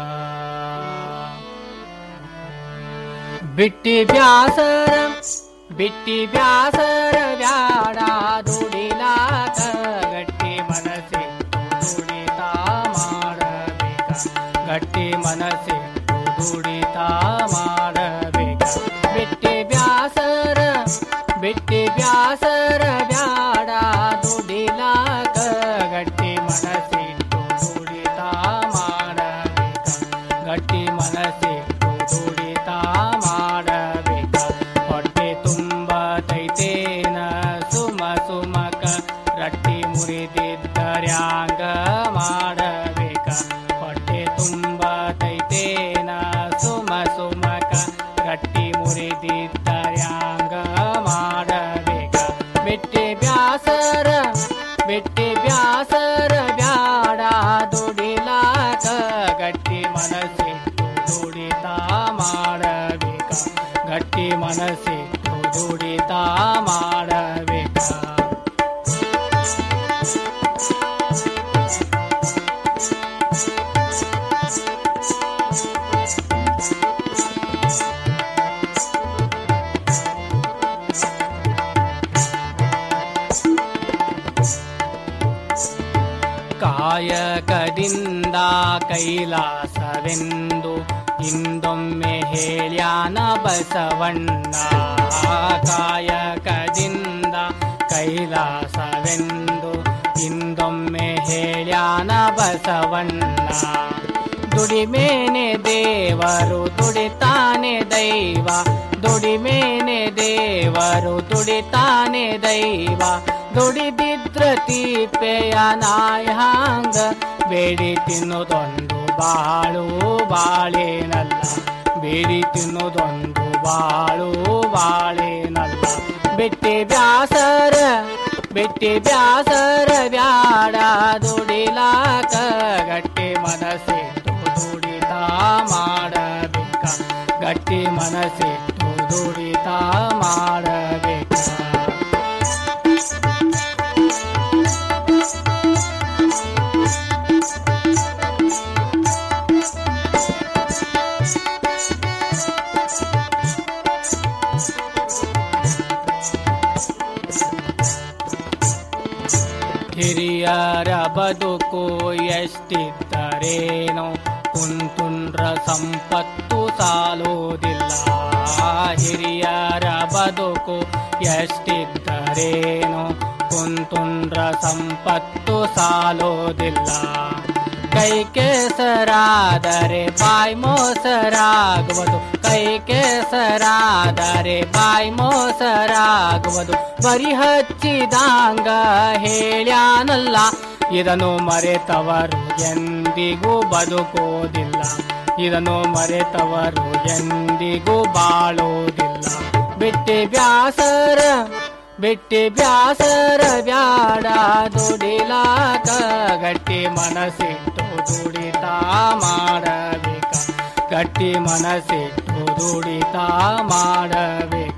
ಬಿಟ್ಟಿ ಬ್ಯಾಸರ ಬಿಟ್ಟಿ ಬ್ಯಾಸರ ಬ್ಯಾಡ ದುಡಿಲಾಕ ಗಟ್ಟಿ ಮನಸ್ಸಿಟ್ಟು ದುಡಿತಾ ಮಾಡಬೇಕ ಗಟ್ಟಿ ಮನಸ್ಸಿಟ್ಟು ದುಡಿತಾ ಮಾಡಬೇಕ ಬಿಟ್ಟಿ ಬ್ಯಾಸರ ಬಿಟ್ಟಿ ಬ್ಯಾಸರ ಬ್ಯಾಡ ದುಡಿಲಾಕ ಗಟ್ಟಿ ಮನಸ್ಸಿಟ್ಟು ದುಡಿತಾ ಮಾಡಬೇಕ ಗಟ್ಟಿ ಮನಸ್ಸಿಟ್ಟು ದುಡಿತಾ ಮಾಡಬೇಕ ಹೊಟ್ಟೆ ತುಂಬ ತೈತೇನ ಸುಮ ಸುಮಕ ರಟ್ಟಿ ಮುರಿದಿದ್ದರ್ಯಾಂಗ ಮಾಡಬೇಕ ಹೊಟ್ಟೆ ತುಂಬ ತೈತೇನ ಸುಮ ಸುಮಕ ರಟ್ಟಿ ಮುರಿದಿದ್ದರ್ಯಾಂಗ ಮಾಡಬೇಕ ಬಿಟ್ಟಿ ಬ್ಯಾಸರ ಬಿಟ್ಟಿ ಬ್ಯಾಸರ ಬ್ಯಾಡ ದುಡಿಲಾಕ ಗಟ್ಟಿ ಮನಸ್ಸಿಟ್ಟು ದುಡಿತಾ ಮಾಡಬೇಕ ಗಟ್ಟಿ ಮನಸ್ಸಿಟ್ಟು ದುಡಿತಾ ಮಾಡಬೇಕ ಕಾಯಕದಿಂದ ಕೈಲಾಸವೆಂದು ಇಂದೊಮ್ಮೆ ಹೇಳ್ಯಾನ ಬಸವಣ್ಣ ಕಾಯಕದಿಂದ ಕೈಲಾಸವೆಂದು ಇಂದೊಮ್ಮೆ ಹೇಳ್ಯಾನ ಬಸವಣ್ಣ ದುಡಿಮೇನೆ ದೇವರು ದುಡಿತಾನೆ ದೈವ ದುಡಿಮೇನೆ ದೇವರು ದುಡಿತಾನೆ ದೈವ ದುಡಿದಿದ್ರ ತೀಪೆಯ ನಾಯಾಂಗ ಬೇಡಿ ತಿನ್ನೋದೊಂದು ಬಾಳು ಬಾಳೇನಲ್ಲ ಬೇಡಿ ತಿನ್ನೋದೊಂದು ಬಾಳು ಬಾಳೇನಲ್ಲ ಬಿಟ್ಟಿ ಬ್ಯಾಸರ ಬಿಟ್ಟಿ ಬ್ಯಾಸರ ಬ್ಯಾಡ ದುಡಿಲಾಕ ಗಟ್ಟಿ ಮನಸ್ಸಿಟ್ಟು ದುಡಿತಾ ಮಾಡಬೇಕ ಗಟ್ಟಿ ಮನಸ್ಸಿಟ್ಟು ದುಡಿತಾ ಮಾಡಬೇಕ ಬದುಕು ಎಷ್ಟಿದ್ದರೇನೋ ಕುಂತುಂಡ್ರ ಸಂಪತ್ತು ಸಾಲುವುದಿಲ್ಲ ಹಿರಿಯರ ಬದುಕು ಎಷ್ಟಿದ್ದರೇನೋ ಕುಂತುಂಡ್ರ ಸಂಪತ್ತು ಸಾಲೋದಿಲ್ಲ ಕೈ ಕೆಸರಾದರೆ ಬಾಯಿ ಮೋಸರಾಗುವುದು ಕೈ ಕೆಸರಾದರೆ ಬಾಯಿ ಮೋಸರಾಗುವುದು ಬರಿ ಹಚ್ಚಿದಾಂಗ ಹೇಳ್ಯಾನಲ್ಲ ಇದನ್ನು ಮರೆತವರು ಎಂದಿಗೂ ಬದುಕೋದಿಲ್ಲ ಇದನ್ನು ಮರೆತವರು ಎಂದಿಗೂ ಬಾಳೋದಿಲ್ಲ ಬಿಟ್ಟಿ ಬ್ಯಾಸರ ಬಿಟ್ಟಿ ಬ್ಯಾಸರ ಬ್ಯಾಡ ದುಡಿಲಾಕ ಗಟ್ಟಿ ಮನಸ್ಸಿಟ್ಟು ದುಡಿತಾ ಮಾಡಬೇಕ ಗಟ್ಟಿ ಮನಸ್ಸಿಟ್ಟು ದುಡಿತಾ ಮಾಡಬೇಕ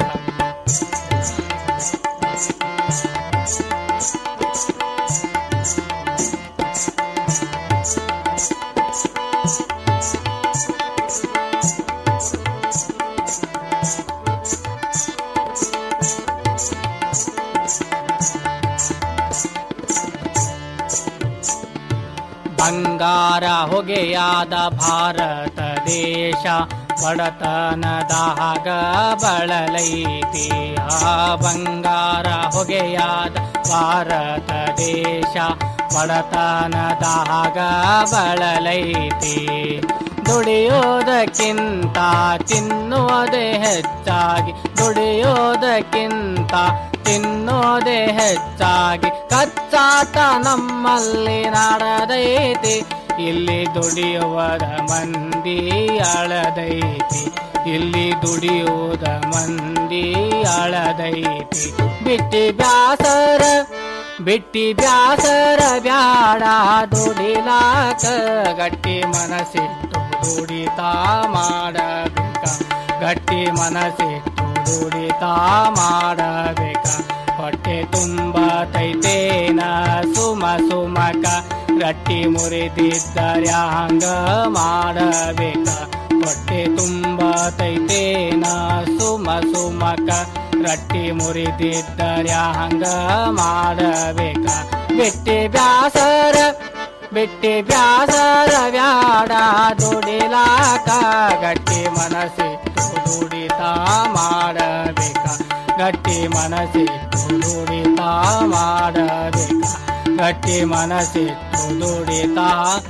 ಬಂಗಾರ ಹೊಗೆಯಾದ ಭಾರತ ದೇಶ ಬಡತನದಾಗ ಬಳಲೈತಿ ಆ ಬಂಗಾರ ಹೊಗೆಯಾದ ಭಾರತ ದೇಶ ಬಡತನದಾಗ ಬಳಲೈತಿ ದುಡಿಯೋದಕ್ಕಿಂತ ತಿನ್ನುವುದೇ ಹೆಚ್ಚಾಗಿ ದುಡಿಯೋದಕ್ಕಿಂತ ತಿನ್ನೋದೇ ಹೆಚ್ಚಾಗಿ ಕಚ್ಚಾಟ ನಮ್ಮಲ್ಲಿ ನಡೆದೈತಿ ಇಲ್ಲಿ ದುಡಿಯುವದ ಮಂದಿ ಅಳದೈತಿ ಇಲ್ಲಿ ದುಡಿಯುವುದ ಮಂದಿ ಅಳದೈತಿ ಬಿಟ್ಟಿ ಬ್ಯಾಸರ ಬಿಟ್ಟಿ ಬ್ಯಾಸರ ಬ್ಯಾಡ ದುಡಿಲಾಕ ಗಟ್ಟಿ ಮನಸ್ಸಿಟ್ಟು ದುಡಿತಾ ಮಾಡಬೇಕ ಗಟ್ಟಿ ಮನಸ್ಸಿಟ್ಟು ದುಡಿತಾ ಮಾಡಬೇಕ ಹೊಟ್ಟೆ ತುಂಬ ತೈತೇನ ಸುಮ ಸುಮಕ ಗಟ್ಟಿ ಮುರಿದಿದ್ದರೆ ಹಂಗ ಮಾಡಬೇಕ ಹೊಟ್ಟೆ ತುಂಬ ತೈತೇನ ಸುಮ ಸುಮಕ ರಟ್ಟಿ ಮುರಿದಿದ್ದರೆ ಹಂಗ ಮಾಡಬೇಕ ಬಿಟ್ಟಿ ಬ್ಯಾಸರ ಬಿಟ್ಟಿ ಬ್ಯಾಸರ ಬ್ಯಾಡ ದುಡಿಲಾಕ ಗಟ್ಟಿ ಮನಸ್ಸಿಟ್ಟು ದುಡಿತಾ ಮಾಡಬೇಕ ಗಟ್ಟಿ ಮನಸ್ಸಿಟ್ಟು ದುಡಿತಾ ಮಾಡಬೇಕ ಗಟ್ಟಿ ಮನಸ್ಸಿಟ್ಟು ದುಡಿತಾ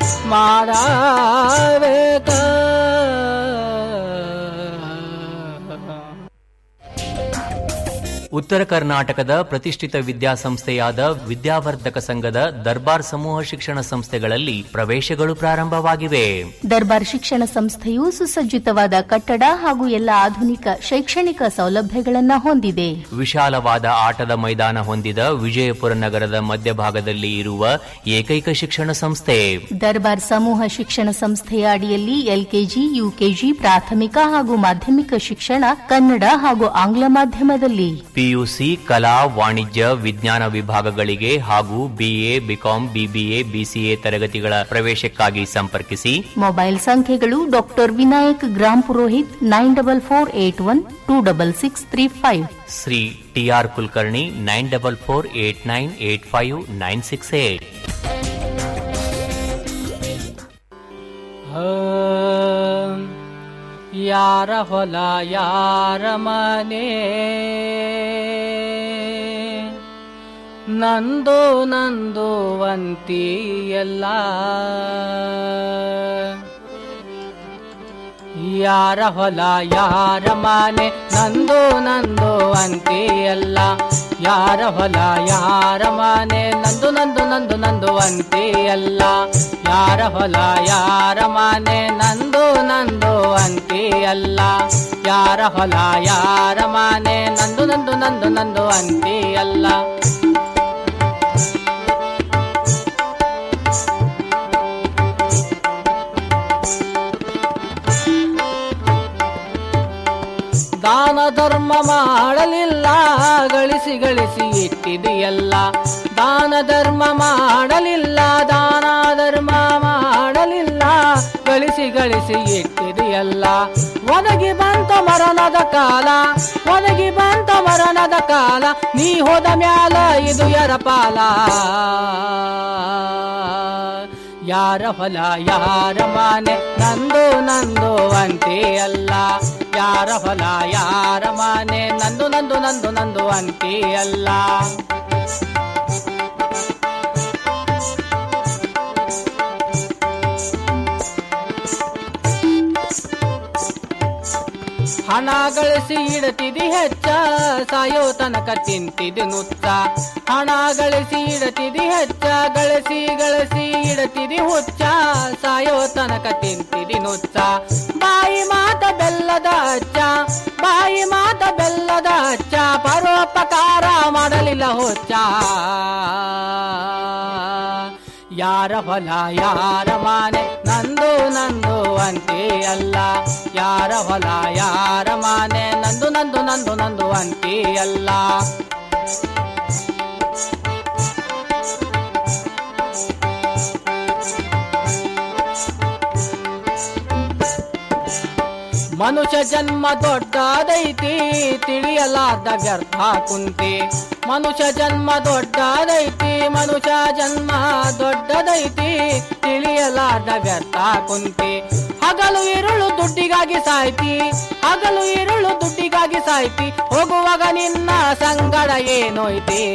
ಮಾಡಬೇಕ ಉತ್ತರ ಕರ್ನಾಟಕದ ಪ್ರತಿಷ್ಠಿತ ವಿದ್ಯಾಸಂಸ್ಥೆಯಾದ ವಿದ್ಯಾವರ್ಧಕ ಸಂಘದ ದರ್ಬಾರ್ ಸಮೂಹ ಶಿಕ್ಷಣ ಸಂಸ್ಥೆಗಳಲ್ಲಿ ಪ್ರವೇಶಗಳು ಪ್ರಾರಂಭವಾಗಿವೆ ದರ್ಬಾರ್ ಶಿಕ್ಷಣ ಸಂಸ್ಥೆಯು ಸುಸಜ್ಜಿತವಾದ ಕಟ್ಟಡ ಹಾಗೂ ಎಲ್ಲ ಆಧುನಿಕ ಶೈಕ್ಷಣಿಕ ಸೌಲಭ್ಯಗಳನ್ನು ಹೊಂದಿದೆ ವಿಶಾಲವಾದ ಆಟದ ಮೈದಾನ ಹೊಂದಿದ ವಿಜಯಪುರ ನಗರದ ಮಧ್ಯಭಾಗದಲ್ಲಿ ಇರುವ ಏಕೈಕ ಶಿಕ್ಷಣ ಸಂಸ್ಥೆ ದರ್ಬಾರ್ ಸಮೂಹ ಶಿಕ್ಷಣ ಸಂಸ್ಥೆಯ ಅಡಿಯಲ್ಲಿ ಎಲ್ಕೆಜಿ ಯುಕೆಜಿ ಪ್ರಾಥಮಿಕ ಹಾಗೂ ಮಾಧ್ಯಮಿಕ ಶಿಕ್ಷಣ ಕನ್ನಡ ಹಾಗೂ ಆಂಗ್ಲ ಮಾಧ್ಯಮದಲ್ಲಿ ಪಿಯುಸಿ ಕಲಾ ವಾಣಿಜ್ಯ ವಿಜ್ಞಾನ ವಿಭಾಗಗಳಿಗೆ ಹಾಗೂ ಬಿಎ ಬಿಕಾಂ ಬಿಬಿಎ ಬಿಸಿಎ ತರಗತಿಗಳ ಪ್ರವೇಶಕ್ಕಾಗಿ ಸಂಪರ್ಕಿಸಿ ಮೊಬೈಲ್ ಸಂಖ್ಯೆಗಳು doctor Vinayak Grampurohit nine double four eight one two double six three five Shri TR Kulkarni nine double four eight nine eight five nine six eight ಯಾರ ಹೊಲ ಯಾರ ಮನೆ ನಂದು ನಂದು ಅಂತಿ ಎಲ್ಲ ಯಾರ ಹೊಲ ಯಾರ ಮನೆ ನಂದು ನಂದು ಅಂತಿ ಎಲ್ಲ ಯಾರ ಹೊಲ ಯಾರ ಮನೆ ನಂದು ನಂದು ನಂದು ನಂದು ಅಂತಿ ಎಲ್ಲ ಯಾರ ಹೊಲ ಯಾರ ಮನೆ ನಂದು ನಂದು ಅಂತಿ ಎಲ್ಲ ಯಾರ ಹೊಲ ಯಾರ ಮನೆ ನಂದು ನಂದು ನಂದು ನಂದು ಅಂತಿ ಎಲ್ಲ ದಾನ ಧರ್ಮ ಮಾಡಲಿಲ್ಲ ಗಳಿಸಿ ಗಳಿಸಿ ಇಟ್ಟಿದೆಯಲ್ಲ ದಾನ ಧರ್ಮ ಮಾಡಲಿಲ್ಲ ದಾನ ಧರ್ಮ ಮಾಡಲಿಲ್ಲ ಗಳಿಸಿ ಗಳಿಸಿ ಇಟ್ಟಿದೆಯಲ್ಲ ಒದಗಿ ಬಂತ ಮರಣದ ಕಾಲ ಒದಗಿ ಬಂತ ಮರಣದ ಕಾಲ ನೀ ಹೋದ ಮ್ಯಾಲ ಇದು ಯರ ಪಾಲ ಯಾರ ಹೊಲ ಯಾರ ಮಾನೆ ನಂದು ನಂದು ಅಂತೆ ಅಲ್ಲ ಯಾರ ಹೊಲ ಯಾರ ಮಾನೆ ನಂದು ನಂದು ನಂದು ನಂದು ಅಂತೆ ಅಲ್ಲ ಹಣ ಗಳಿಸಿ ಇಡತಿದಿ ಹೆಚ್ಚ ಸಾಯೋ ತನಕ ತಿಂತಿದಿ ನುಚ್ಚ ಹಣ ಗಳಿಸಿ ಇಡತಿದಿ ಹೆಚ್ಚ ಗಳಿಸಿ ಗಳಿಸಿ ಇಡತಿದಿ ಹುಚ್ಚ ಸಾಯೋ ತನಕ ತಿಂತಿದಿ ನುಚ್ಚ ಬಾಯಿ ಮಾತ ಬೆಲ್ಲದ ಅಚ್ಚ ಬಾಯಿ ಮಾತ ಬೆಲ್ಲದ ಅಚ್ಚ ಪರೋಪಕಾರ ಮಾಡಲಿಲ್ಲ ಹುಚ್ಚ ಯಾರ ಹೊಲ ಯಾರ ಮಾನೆ ನಂದು ನಂದು ಅಂತೆ ಅಲ್ಲ ಯಾರ ಹೊಲ ಯಾರ ಮಾನೆ ನಂದು ನಂದು ನಂದು ನಂದು ಅಂತೆ ಅಲ್ಲ ಮನುಷ್ಯ ಜನ್ಮ ದೊಡ್ಡದೈತಿ ತಿಳಿಯಲಾದ ವ್ಯರ್ಥ ಕುಂತಿ ಮನುಷ್ಯ ಜನ್ಮ ದೊಡ್ಡದೈತಿ ಮನುಷ್ಯ ಜನ್ಮ ದೊಡ್ಡದೈತಿ ತಿಳಿಯಲಾದ ವ್ಯರ್ಥ ಕುಂತಿ ಹಗಲು ഇരുಳು ದುಡ್ಡಿಗಾಗಿ ಸಾಯ್ತಿ ಹಗಲು ഇരുಳು ದುಡ್ಡಿಗಾಗಿ ಸಾಯ್ತಿ ಹೋಗುವಾಗ ನಿನ್ನ ಸಂಗಡ ಏನೋಯ್ತಿ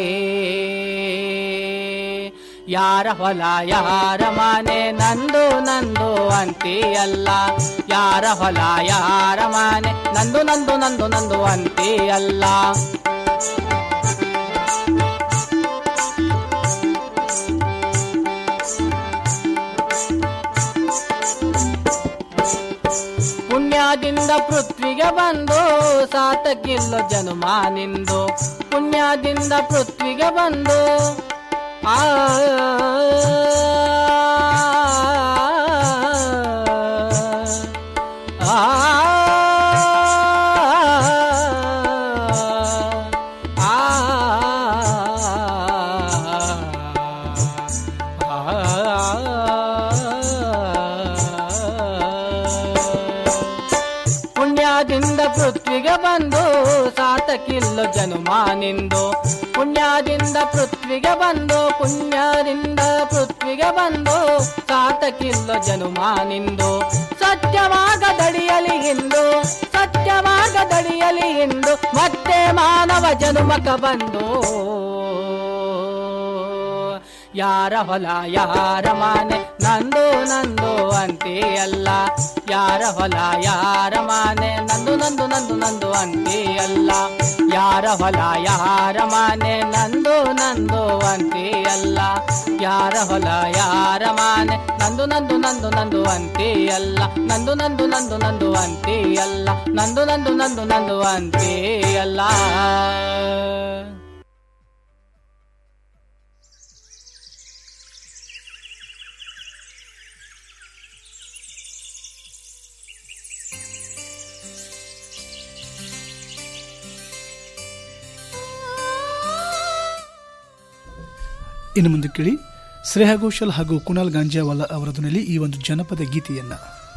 ಯಾರ ಹೊಲ ಯಾರ ಮನೆ ನಂದು ನಂದು ಅಂತಿ ಅಲ್ಲ ಯಾರ ಹೊಲ ಯಾರ ಮನೆ ನಂದು ನಂದು ನಂದು ನಂದು ಅಂತಿ ಅಲ್ಲ ಪುಣ್ಯದಿಂದ ಪೃಥ್ವಿಗೆ ಬಂದು ಸಾತಕ್ಕಿಲ್ಲ ಜನುಮ ನಿಂದು ಪುಣ್ಯದಿಂದ ಪೃಥ್ವಿಗೆ ಬಂದು ಆ ಪುಣ್ಯದಿಂದ ಪೃಥ್ವಿಗೆ ಬಂದು ಸಾತಕ್ಕಿಲ್ಲ ಜನುಮ ನಿಂದು ಪುಣ್ಯದಿಂದ ಪೃಥ್ವಿಗೆ ಬಂದು ಪುಣ್ಯದಿಂದ ಪೃಥ್ವಿಗೆ ಬಂದು ಸಾತಕ್ಕಿಲ್ಲ ಜನುಮ ನಿಂದು ಸತ್ಯವಾಗ ದಡಿಯಲಿ ಹಿಂದು ಸತ್ಯವಾಗ ದಡಿಯಲಿ ಹಿಂದು ಮತ್ತೆ ಮಾನವ ಜನುಮಕ ಬಂದು ಯಾರ ಹೊಲ ಯಾರ ಮಾನೆ ನಂದು ನಂದು ಅಂತೆ ಅಲ್ಲ ಯಾರ ಹೊಲ ಯಾರ ಮಾನೆ ನಂದು ನಂದು ನಂದು ನಂದು ಅಂತೆ ಅಲ್ಲ ಯಾರ ಹೊಲ ಯಾರ ಮಾನೆ ನಂದು ನಂದು ಅಂತೆ ಅಲ್ಲ ಯಾರ ಹೊಲ ಯಾರ ಮಾನೆ ನಂದು ನಂದು ನಂದು ನಂದು ಅಂತೆ ಅಲ್ಲ ನಂದು ನಂದು ನಂದು ನಂದು ಅಂತೆ ಅಲ್ಲ ನಂದು ನಂದು ನಂದು ನಂದು ಅಂತೆ ಅಲ್ಲ ಇನ್ನು ಮುಂದೆ ಕೇಳಿ ಶ್ರೇಯಾ ಘೋಷಲ್ ಹಾಗೂ ಕುಣಾಲ್ ಗಾಂಜಾವಾಲ ಅವರ ಧ್ವನಿಯಲ್ಲಿ ಈ ಒಂದು ಜನಪದ ಗೀತೆಯನ್ನ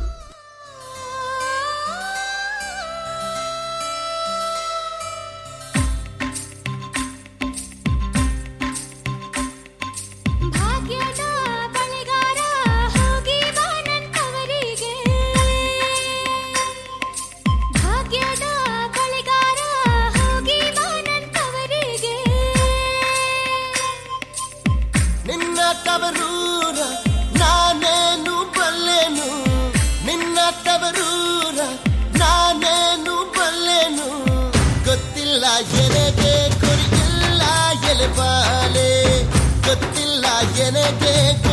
ಭಾಗ್ಯದ ಬಳಿಗಾರ ಹೋಗಿ ಬಾನಂತವರಿಗೆ ಭಾಗ್ಯದ ಬಳಿಗಾರ ಹೋಗಿ ಬಾನಂತವರಿಗೆ ನಿನ್ನ ತವರೂರ ನಾನೇನು ಬಲ್ಲೆನು ನಿನ್ನ ತವರೂರ ನಾನೇನು ಬಲ್ಲೆನು ಗೊತ್ತಿಲ್ಲ ಎನೆಗೆ ಕೊರಿಗಿಲ್ಲ ಎಲೆಬಾಲೆ ಗೊತ್ತಿಲ್ಲ ಎನೆಗೆ